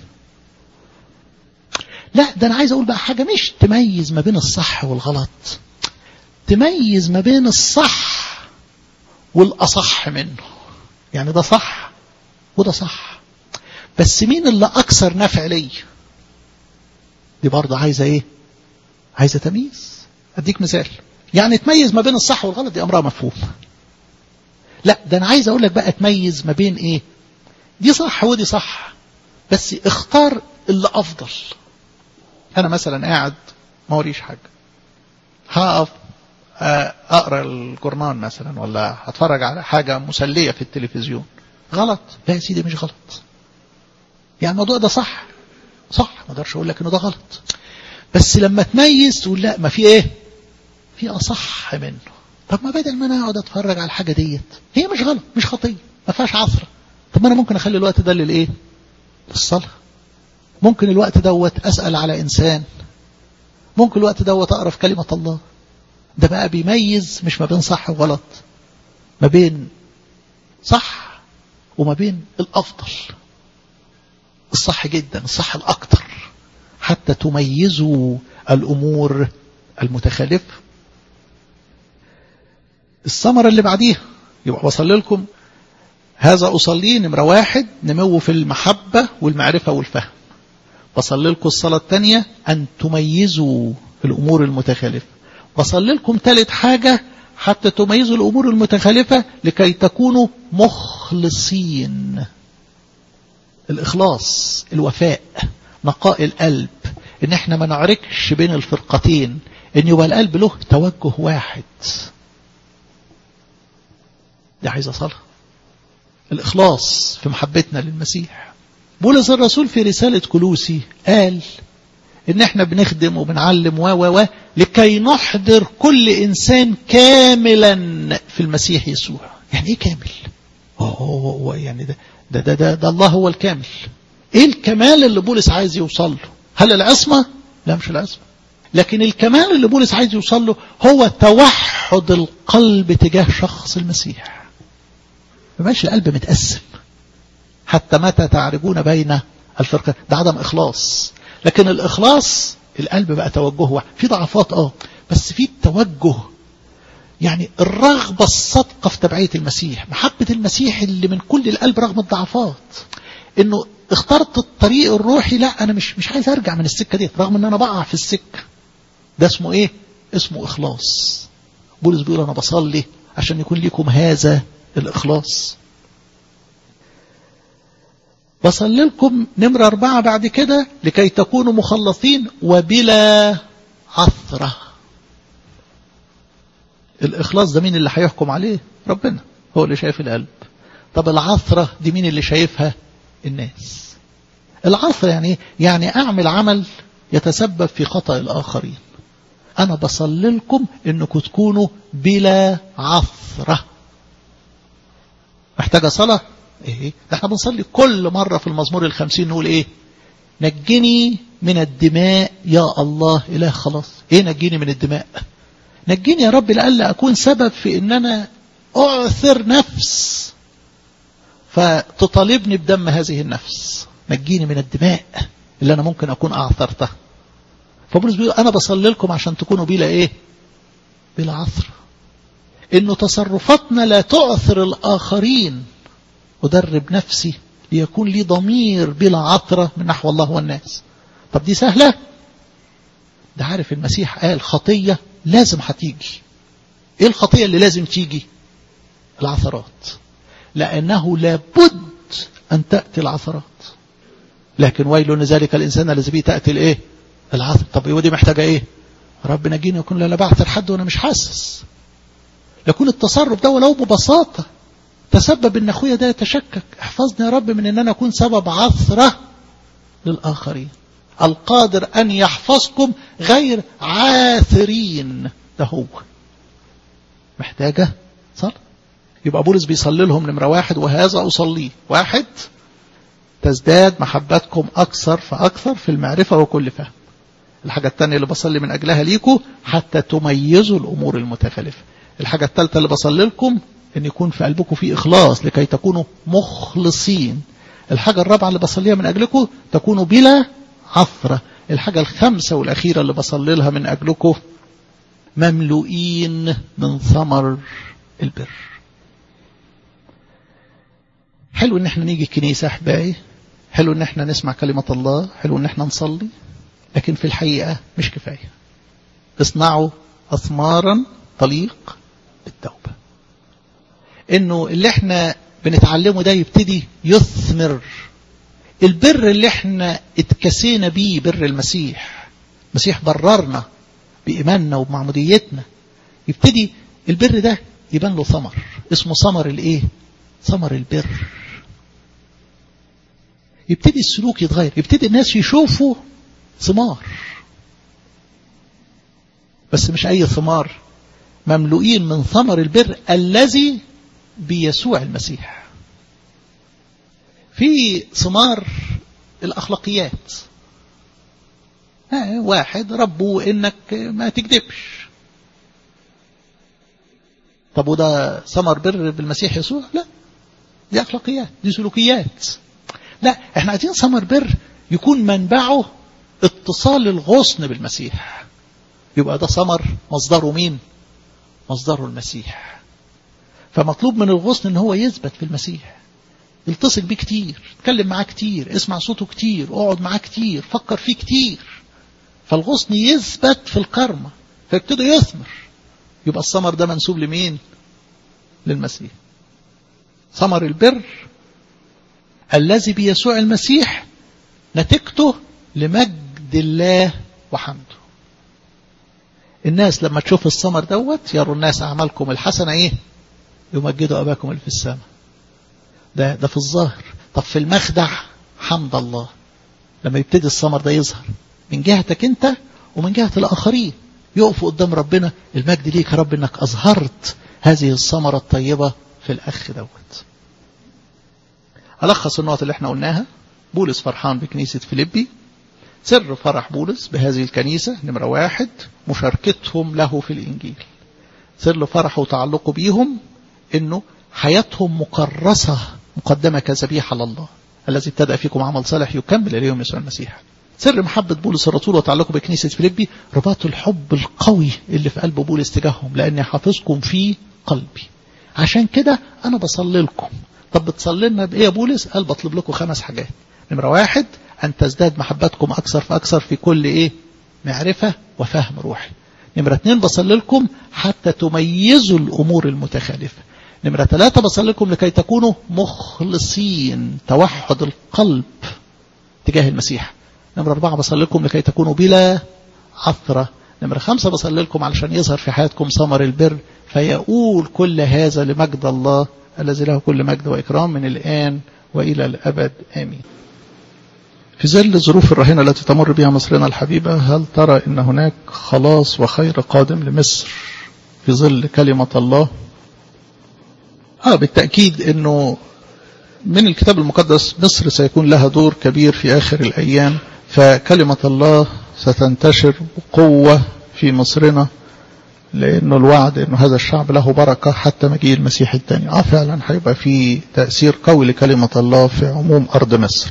لا ده أنا عايز أقول بقى حاجة مش تميز ما بين الصح والغلط تميز ما بين الصح والأصح منه يعني ده صح وده صح بس مين اللي أكثر نفع لي دي برضه عايزة إيه عايزة تمييز أديك مثال يعني تميز ما بين الصح والغلط دي أمرها مفهوم لا ده أنا عايز أقول لك بقى تميز ما بين إيه دي صح ودي صح بس اختار اللي أفضل أنا مثلا قاعد ما وريش حاجة هقف اقرا الجورنال مثلا ولا هتفرج على حاجه مسليه في التلفزيون غلط لا يا سيدي مش غلط يعني الموضوع ده صح صح ما اقدرش اقول لك انه ده غلط بس لما تميز تقول لا ما في ايه في اصح منه طب ما بدل ما انا اقعد اتفرج على الحاجه ديت هي مش غلط مش خطيه ما فيهاش عثره طب ما انا ممكن اخلي الوقت ده للايه للصلاه ممكن الوقت دوت اسال على انسان ممكن الوقت دوت اقرا في كلمه الله ده بقى بيميز مش ما بين صح وغلط ما بين صح وما بين الأفضل الصح جدا الصح الأكتر حتى تميزوا الأمور المتخالفة الثمرة اللي بعديها يبقى وصل لكم هذا أصليه نمرة واحد نمو في المحبة والمعرفة والفهم بصلي لكم الصلاة الثانية أن تميزوا الأمور المتخالفة بصلي لكم ثالث حاجة حتى تميزوا الأمور المتخالفة لكي تكونوا مخلصين الإخلاص الوفاء نقاء القلب إن احنا ما نعركش بين الفرقتين إن يبقى القلب له توجه واحد دي عايزة صلاة الإخلاص في محبتنا للمسيح بولس الرسول في رسالة كلوسي قال ان احنا بنخدم وبنعلم و و و لكي نحضر كل انسان كاملا في المسيح يسوع يعني ايه كامل هو, هو, هو يعني ده ده, ده ده ده الله هو الكامل ايه الكمال اللي بولس عايز يوصل له هل العصمة لا مش العصمة لكن الكمال اللي بولس عايز يوصل له هو توحد القلب تجاه شخص المسيح ما بقاش القلب متقسم حتى متى تعرجون بين الفرقة ده عدم إخلاص لكن الإخلاص القلب بقى توجه واحد في ضعفات اه بس في التوجه يعني الرغبة الصادقة في تبعية المسيح محبة المسيح اللي من كل القلب رغم الضعفات انه اخترت الطريق الروحي لا انا مش مش عايز ارجع من السكة دي رغم ان انا بقع في السكة ده اسمه ايه اسمه اخلاص بولس بيقول انا بصلي عشان يكون لكم هذا الاخلاص بصلي لكم نمرة أربعة بعد كده لكي تكونوا مخلصين وبلا عثرة الإخلاص ده مين اللي هيحكم عليه ربنا هو اللي شايف القلب طب العثرة دي مين اللي شايفها الناس العثرة يعني ايه يعني أعمل عمل يتسبب في خطأ الآخرين أنا بصلي لكم إنكم تكونوا بلا عثرة محتاجة صلاة ايه ده احنا بنصلي كل مرة في المزمور الخمسين نقول ايه نجني من الدماء يا الله اله خلاص ايه نجيني من الدماء نجيني يا رب لألا أكون سبب في ان انا اعثر نفس فتطالبني بدم هذه النفس نجيني من الدماء اللي انا ممكن اكون اعثرتها فبولس بيقول انا بصلي لكم عشان تكونوا بلا ايه بلا عثر انه تصرفاتنا لا تعثر الاخرين ادرب نفسي ليكون لي ضمير بلا عثرة من نحو الله والناس طب دي سهلة ده عارف المسيح قال خطية لازم هتيجي ايه الخطية اللي لازم تيجي العثرات لانه لابد ان تأتي العثرات لكن ويل لذلك الانسان الذي به تأتي الايه العثر طب ودي محتاجة ايه رب نجيني يكون لا بعثر حد وانا مش حاسس لكن التصرف ده ولو ببساطة تسبب ان اخويا ده يتشكك احفظني يا رب من ان انا اكون سبب عثرة للاخرين القادر ان يحفظكم غير عاثرين ده هو محتاجة صلاة يبقى بولس بيصلي لهم نمرة واحد وهذا أصليه واحد تزداد محبتكم أكثر فأكثر في المعرفة وكل فهم الحاجة الثانية اللي بصلي من أجلها ليكم حتى تميزوا الأمور المتخلفة الحاجة الثالثة اللي بصلي لكم أن يكون في قلبكم في إخلاص لكي تكونوا مخلصين الحاجة الرابعة اللي بصليها من أجلكم تكونوا بلا عثرة الحاجة الخامسة والأخيرة اللي بصلي لها من أجلكم مملوئين من ثمر البر حلو ان احنا نيجي الكنيسة احبائي حلو ان احنا نسمع كلمة الله حلو ان احنا نصلي لكن في الحقيقة مش كفاية اصنعوا أثمارا طليق بالتوبة انه اللي احنا بنتعلمه ده يبتدي يثمر البر اللي احنا اتكسينا بيه بر المسيح المسيح بررنا بإيماننا وبمعموديتنا يبتدي البر ده يبان له ثمر اسمه ثمر الايه ثمر البر يبتدي السلوك يتغير يبتدي الناس يشوفوا ثمار بس مش أي ثمار مملوئين من ثمر البر الذي بيسوع المسيح في ثمار الأخلاقيات واحد ربه إنك ما تكذبش طب وده ثمر بر بالمسيح يسوع لا دي أخلاقيات دي سلوكيات لا احنا عايزين ثمر بر يكون منبعه اتصال الغصن بالمسيح يبقى ده ثمر مصدره مين مصدره المسيح فمطلوب من الغصن ان هو يثبت في المسيح التصق بيه كتير اتكلم معاه كتير اسمع صوته كتير اقعد معاه كتير فكر فيه كتير فالغصن يثبت في الكرمة فيبتدي يثمر يبقى الثمر ده منسوب لمين للمسيح ثمر البر الذي بيسوع المسيح نتيجته لمجد الله وحمده الناس لما تشوف الثمر دوت يروا الناس أعمالكم الحسنة إيه يمجدوا أباكم اللي في السماء ده, ده في الظاهر طب في المخدع حمد الله لما يبتدي الثمر ده يظهر من جهتك أنت ومن جهة الآخرين يقفوا قدام ربنا المجد ليك يا رب أنك أظهرت هذه الثمرة الطيبة في الأخ دوت ألخص النقط اللي احنا قلناها بولس فرحان بكنيسة فيليبي سر فرح بولس بهذه الكنيسة نمرة واحد مشاركتهم له في الإنجيل سر فرحه وتعلقه بيهم انه حياتهم مكرسة مقدمة كذبيحة لله الذي ابتدأ فيكم عمل صالح يكمل اليوم يسوع المسيح سر محبة بولس الرسول وتعلقه بكنيسة فيليبي رباط الحب القوي اللي في قلب بولس تجاههم لأني حافظكم في قلبي عشان كده أنا بصلي لكم طب بتصلي لنا بإيه يا بولس قال بطلب لكم خمس حاجات نمرة واحد أن تزداد محبتكم أكثر فأكثر في كل إيه معرفة وفهم روحي نمرة اتنين بصلي لكم حتى تميزوا الأمور المتخالفة نمرة ثلاثة بصلي لكم لكي تكونوا مخلصين توحد القلب تجاه المسيح نمرة أربعة بصلي لكم لكي تكونوا بلا عثرة نمرة خمسة بصلي لكم علشان يظهر في حياتكم ثمر البر فيقول كل هذا لمجد الله الذي له كل مجد وإكرام من الآن وإلى الأبد آمين في ظل الظروف الرهينة التي تمر بها مصرنا الحبيبة هل ترى أن هناك خلاص وخير قادم لمصر في ظل كلمة الله اه بالتأكيد انه من الكتاب المقدس مصر سيكون لها دور كبير في آخر الأيام فكلمة الله ستنتشر بقوة في مصرنا لأنه الوعد أنه هذا الشعب له بركة حتى مجيء المسيح الثاني آه فعلا هيبقى في تأثير قوي لكلمة الله في عموم أرض مصر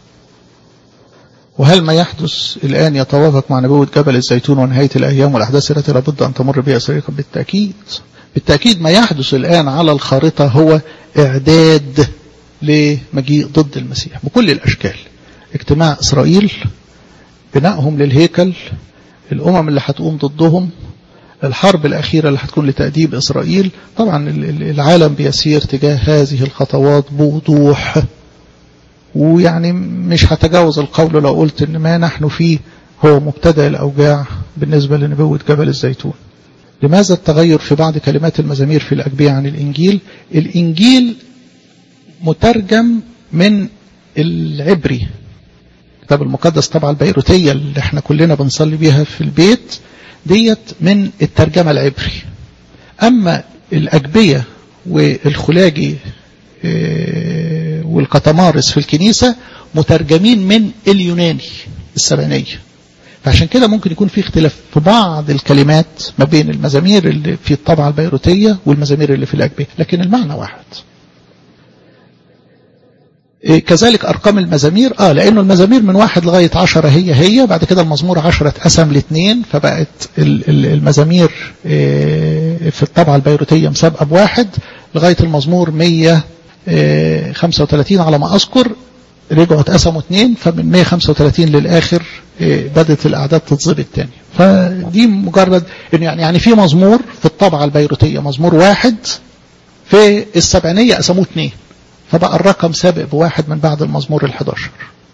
وهل ما يحدث الآن يتوافق مع نبوة جبل الزيتون ونهاية الأيام والأحداث التي لابد أن تمر بها إسرائيل بالتأكيد بالتأكيد ما يحدث الآن على الخارطة هو إعداد لمجيء ضد المسيح بكل الأشكال اجتماع إسرائيل بنائهم للهيكل الأمم اللي هتقوم ضدهم الحرب الأخيرة اللي هتكون لتأديب إسرائيل طبعا العالم بيسير تجاه هذه الخطوات بوضوح ويعني مش هتجاوز القول لو قلت ان ما نحن فيه هو مبتدأ الأوجاع بالنسبة لنبوة جبل الزيتون لماذا التغير في بعض كلمات المزامير في الأجبية عن الإنجيل الإنجيل مترجم من العبري الكتاب المقدس طبعا البيروتية اللي احنا كلنا بنصلي بيها في البيت ديت من الترجمة العبري أما الأجبية والخلاجي والقطمارس في الكنيسة مترجمين من اليوناني السبعينية فعشان كده ممكن يكون في اختلاف في بعض الكلمات ما بين المزامير اللي في الطبعة البيروتية والمزامير اللي في الأجبية لكن المعنى واحد كذلك أرقام المزامير آه لأنه المزامير من واحد لغاية عشرة هي هي بعد كده المزمور عشرة اتقسم لاثنين فبقت المزامير في الطبعة البيروتية مسابقة بواحد لغاية المزمور 135 على ما أذكر رجعوا اتقسموا اثنين فمن 135 للآخر بدأت الأعداد تتظبط تاني فدي مجرد يعني يعني في مزمور في الطبعة البيروتية مزمور واحد في السبعينية قسموه اثنين فبقى الرقم سابق بواحد من بعد المزمور الحداشر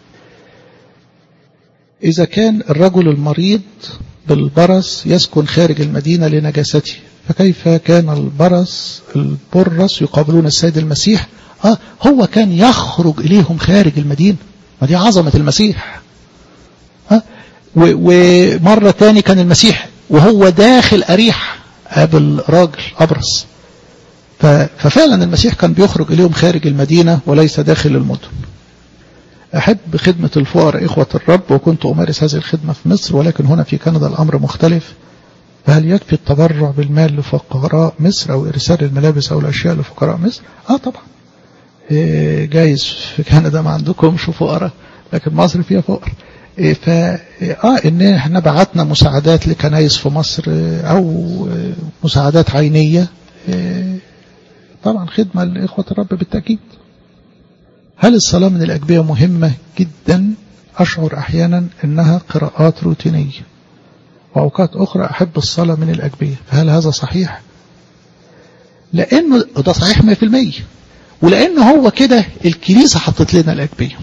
إذا كان الرجل المريض بالبرص يسكن خارج المدينة لنجاسته فكيف كان البرص البرص يقابلون السيد المسيح آه هو كان يخرج إليهم خارج المدينة ما دي عظمة المسيح آه ومرة تاني كان المسيح وهو داخل أريح قابل راجل أبرص ففعلا المسيح كان بيخرج إليهم خارج المدينة وليس داخل المدن أحب خدمة الفقراء إخوة الرب وكنت أمارس هذه الخدمة في مصر ولكن هنا في كندا الأمر مختلف فهل يكفي التبرع بالمال لفقراء مصر أو إرسال الملابس أو الأشياء لفقراء مصر؟ آه طبعا إيه جايز في كندا ما عندكمش فقراء لكن مصر فيها فقراء إيه فا اه ان احنا بعتنا مساعدات لكنايس في مصر او مساعدات عينيه إيه طبعا خدمة لإخوة الرب بالتأكيد هل الصلاة من الأجبية مهمة جدا أشعر أحيانا أنها قراءات روتينية وأوقات أخرى أحب الصلاة من الأجبية فهل هذا صحيح لأنه ده صحيح 100% ولأنه هو كده الكنيسة حطت لنا الأجبية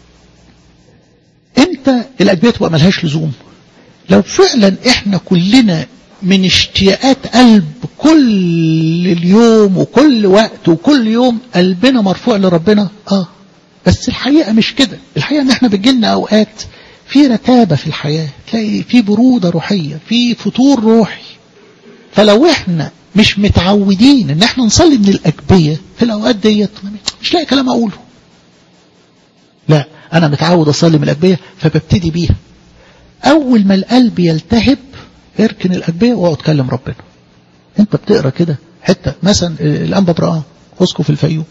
امتى الأجبية تبقى ملهاش لزوم لو فعلا احنا كلنا من اشتياقات قلب كل اليوم وكل وقت وكل يوم قلبنا مرفوع لربنا اه بس الحقيقة مش كده الحقيقة ان احنا بتجيلنا اوقات في رتابة في الحياة تلاقي في برودة روحية في فتور روحي فلو احنا مش متعودين ان احنا نصلي من الاجبية في الاوقات ديت مش لاقي كلام اقوله لا انا متعود اصلي من الاجبية فببتدي بيها اول ما القلب يلتهب اركن الأجبية واقعد كلم ربنا انت بتقرا كده حتة مثلا الأنبا برقام اسقف في الفيوم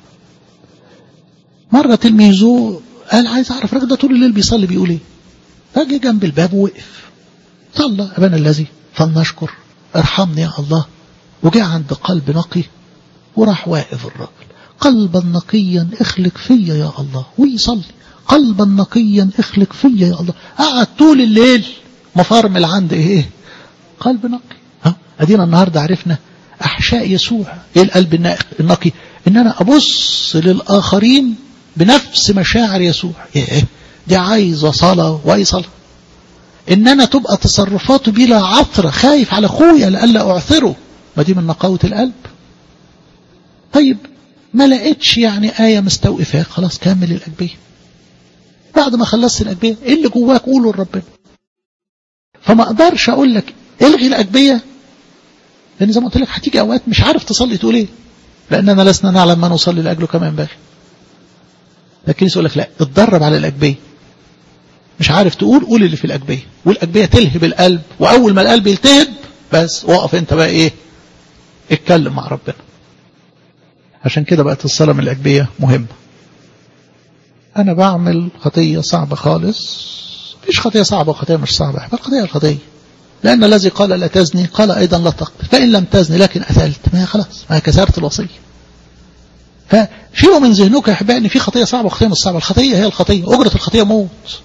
مرة تلميذه قال عايز أعرف الراجل ده طول الليل بيصلي بيقول إيه فجي جنب الباب ووقف صلى أبانا الذي فلنشكر ارحمني يا الله وجاء عند قلب نقي وراح واقف الراجل قلبا نقيا اخلق فيا يا الله ويصلي قلبا نقيا اخلق فيا يا الله قعد طول الليل مفرمل عند ايه قلب نقي ها ادينا النهارده عرفنا احشاء يسوع ايه القلب النقي ان انا ابص للاخرين بنفس مشاعر يسوع ايه دي عايزه صلاه واي صلاه ان انا تبقى تصرفاته بلا عثره خايف على اخويا لئلا اعثره ما دي من نقاوه القلب طيب ما لقيتش يعني آية مستوقفاك خلاص كمل الأجبية بعد ما خلصت الأجبية إيه اللي جواك قوله لربنا فما أقدرش أقول لك الغي الأجبية لأن زي ما قلت لك هتيجي أوقات مش عارف تصلي تقول إيه لأننا لسنا نعلم ما نصلي لأجله كما ينبغي لكن يقول لك لا اتدرب على الأجبية مش عارف تقول قول اللي في الأجبية والأجبية تلهب القلب وأول ما القلب يلتهب بس وقف انت بقى ايه اتكلم مع ربنا عشان كده بقت الصلاة من الأجبية مهمة أنا بعمل خطية صعبة خالص مفيش خطية صعبة وخطية مش صعبة الخطية الخطية لأن الذي قال لا تزني قال أيضا لا تقتل فإن لم تزني لكن أثلت ما خلاص ما كسرت الوصية فشيلوا من ذهنك يا أحبائي إن في خطية صعبة وخطية مش صعبة الخطية هي الخطية أجرة الخطية موت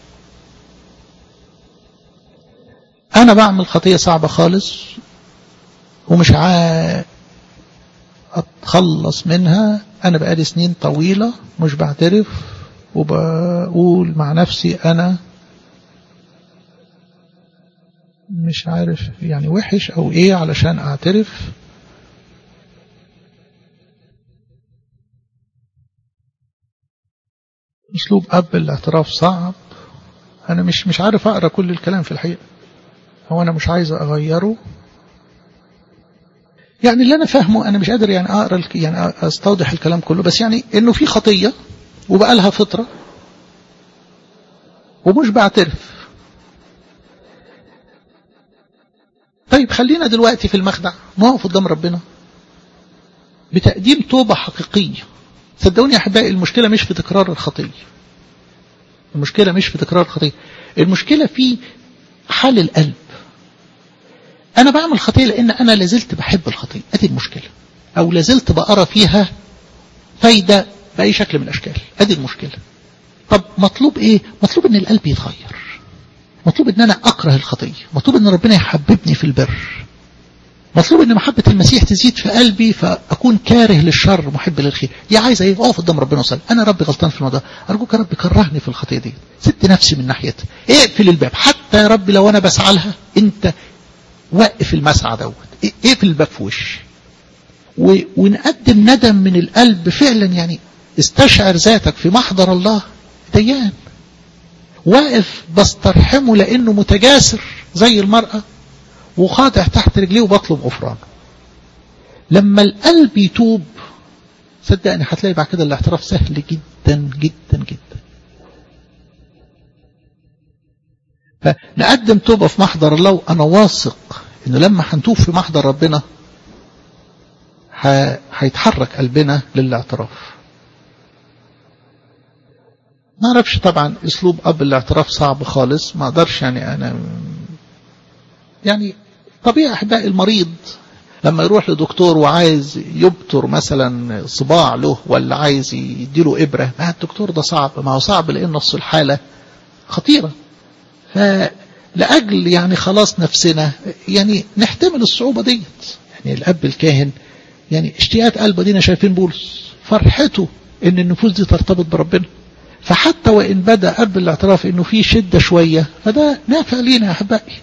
أنا بعمل خطية صعبة خالص ومش عا أتخلص منها أنا بقالي سنين طويلة مش بعترف وبقول مع نفسي أنا مش عارف يعني وحش أو إيه علشان أعترف أسلوب أب الاعتراف صعب أنا مش مش عارف أقرأ كل الكلام في الحقيقة هو أنا مش عايز أغيره يعني اللي أنا فاهمه أنا مش قادر يعني أقرأ يعني أستوضح الكلام كله بس يعني إنه في خطية وبقى لها فترة ومش بعترف طيب خلينا دلوقتي في المخدع نقف قدام ربنا بتقديم توبة حقيقية صدقوني يا أحبائي المشكلة مش في تكرار الخطية المشكلة مش في تكرار الخطية المشكلة في حال القلب أنا بعمل خطية لأن أنا لازلت بحب الخطية أدي المشكلة أو لازلت بقرا فيها فايدة بأي شكل من الأشكال أدي المشكلة طب مطلوب إيه مطلوب أن القلب يتغير مطلوب أن أنا أكره الخطية مطلوب أن ربنا يحببني في البر مطلوب أن محبة المسيح تزيد في قلبي فأكون كاره للشر محب للخير يا عايز إيه أقف قدام ربنا وصلي أنا ربي غلطان في الموضوع أرجوك يا رب كرهني في الخطية دي سبت نفسي من ناحيتها اقفل الباب حتى يا رب لو أنا بسعى لها أنت وقف المسعى دوت اقفل الباب في وشي ونقدم ندم من القلب فعلا يعني استشعر ذاتك في محضر الله ديان واقف بسترحمه لأنه متجاسر زي المرأة وخاضع تحت رجليه وبطلب غفرانه لما القلب يتوب صدقني هتلاقي بعد كده الاعتراف سهل جدا جدا جدا فنقدم توبة في محضر الله وأنا واثق إنه لما هنتوب في محضر ربنا هيتحرك قلبنا للاعتراف ما اعرفش طبعا اسلوب اب الاعتراف صعب خالص ما اقدرش يعني انا يعني طبيعي احبائي المريض لما يروح لدكتور وعايز يبتر مثلا صباع له ولا عايز يديله ابره ما الدكتور ده صعب ما هو صعب لان نص الحاله خطيره فلاجل يعني خلاص نفسنا يعني نحتمل الصعوبه ديت يعني الاب الكاهن يعني اشتياقات قلبه دينا شايفين بولس فرحته ان النفوس دي ترتبط بربنا فحتى وإن بدأ قبل الاعتراف إنه في شدة شوية فده نافع لينا يا أحبائي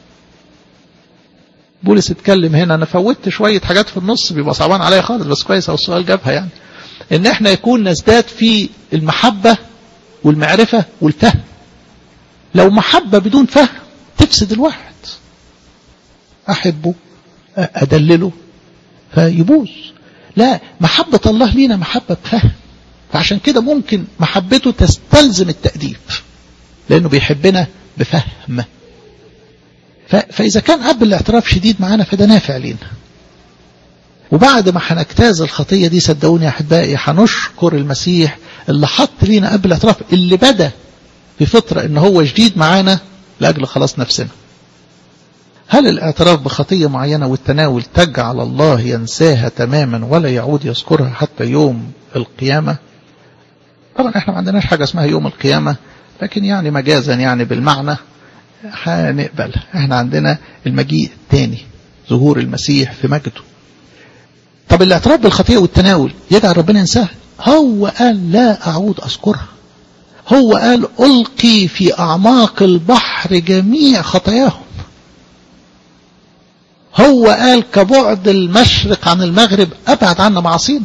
بولس اتكلم هنا أنا فوتت شوية حاجات في النص بيبقى صعبان عليا خالص بس كويس أو السؤال جابها يعني إن إحنا يكون نزداد في المحبة والمعرفة والفهم لو محبة بدون فهم تفسد الواحد أحبه أدلله فيبوظ لا محبة الله لينا محبة بفهم فعشان كده ممكن محبته تستلزم التأديب لأنه بيحبنا بفهم فإذا كان أب الاعتراف شديد معانا فده نافع لينا وبعد ما هنجتاز الخطية دي صدقوني يا أحبائي هنشكر المسيح اللي حط لينا أب الاعتراف اللي بدأ في فترة إن هو جديد معانا لأجل خلاص نفسنا هل الاعتراف بخطية معينة والتناول تجعل الله ينساها تماما ولا يعود يذكرها حتى يوم القيامة طبعا احنا ما عندناش حاجة اسمها يوم القيامة لكن يعني مجازا يعني بالمعنى هنقبلها احنا عندنا المجيء الثاني ظهور المسيح في مجده طب الاعتراف بالخطيئة والتناول يجعل ربنا ينساها هو قال لا أعود أذكرها هو قال ألقي في أعماق البحر جميع خطاياهم هو قال كبعد المشرق عن المغرب أبعد عنا معاصينا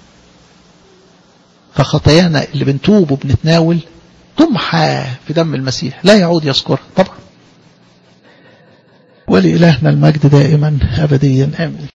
فخطايانا اللي بنتوب وبنتناول تمحى في دم المسيح لا يعود يذكرها طبعا ولإلهنا المجد دائما أبديا آمين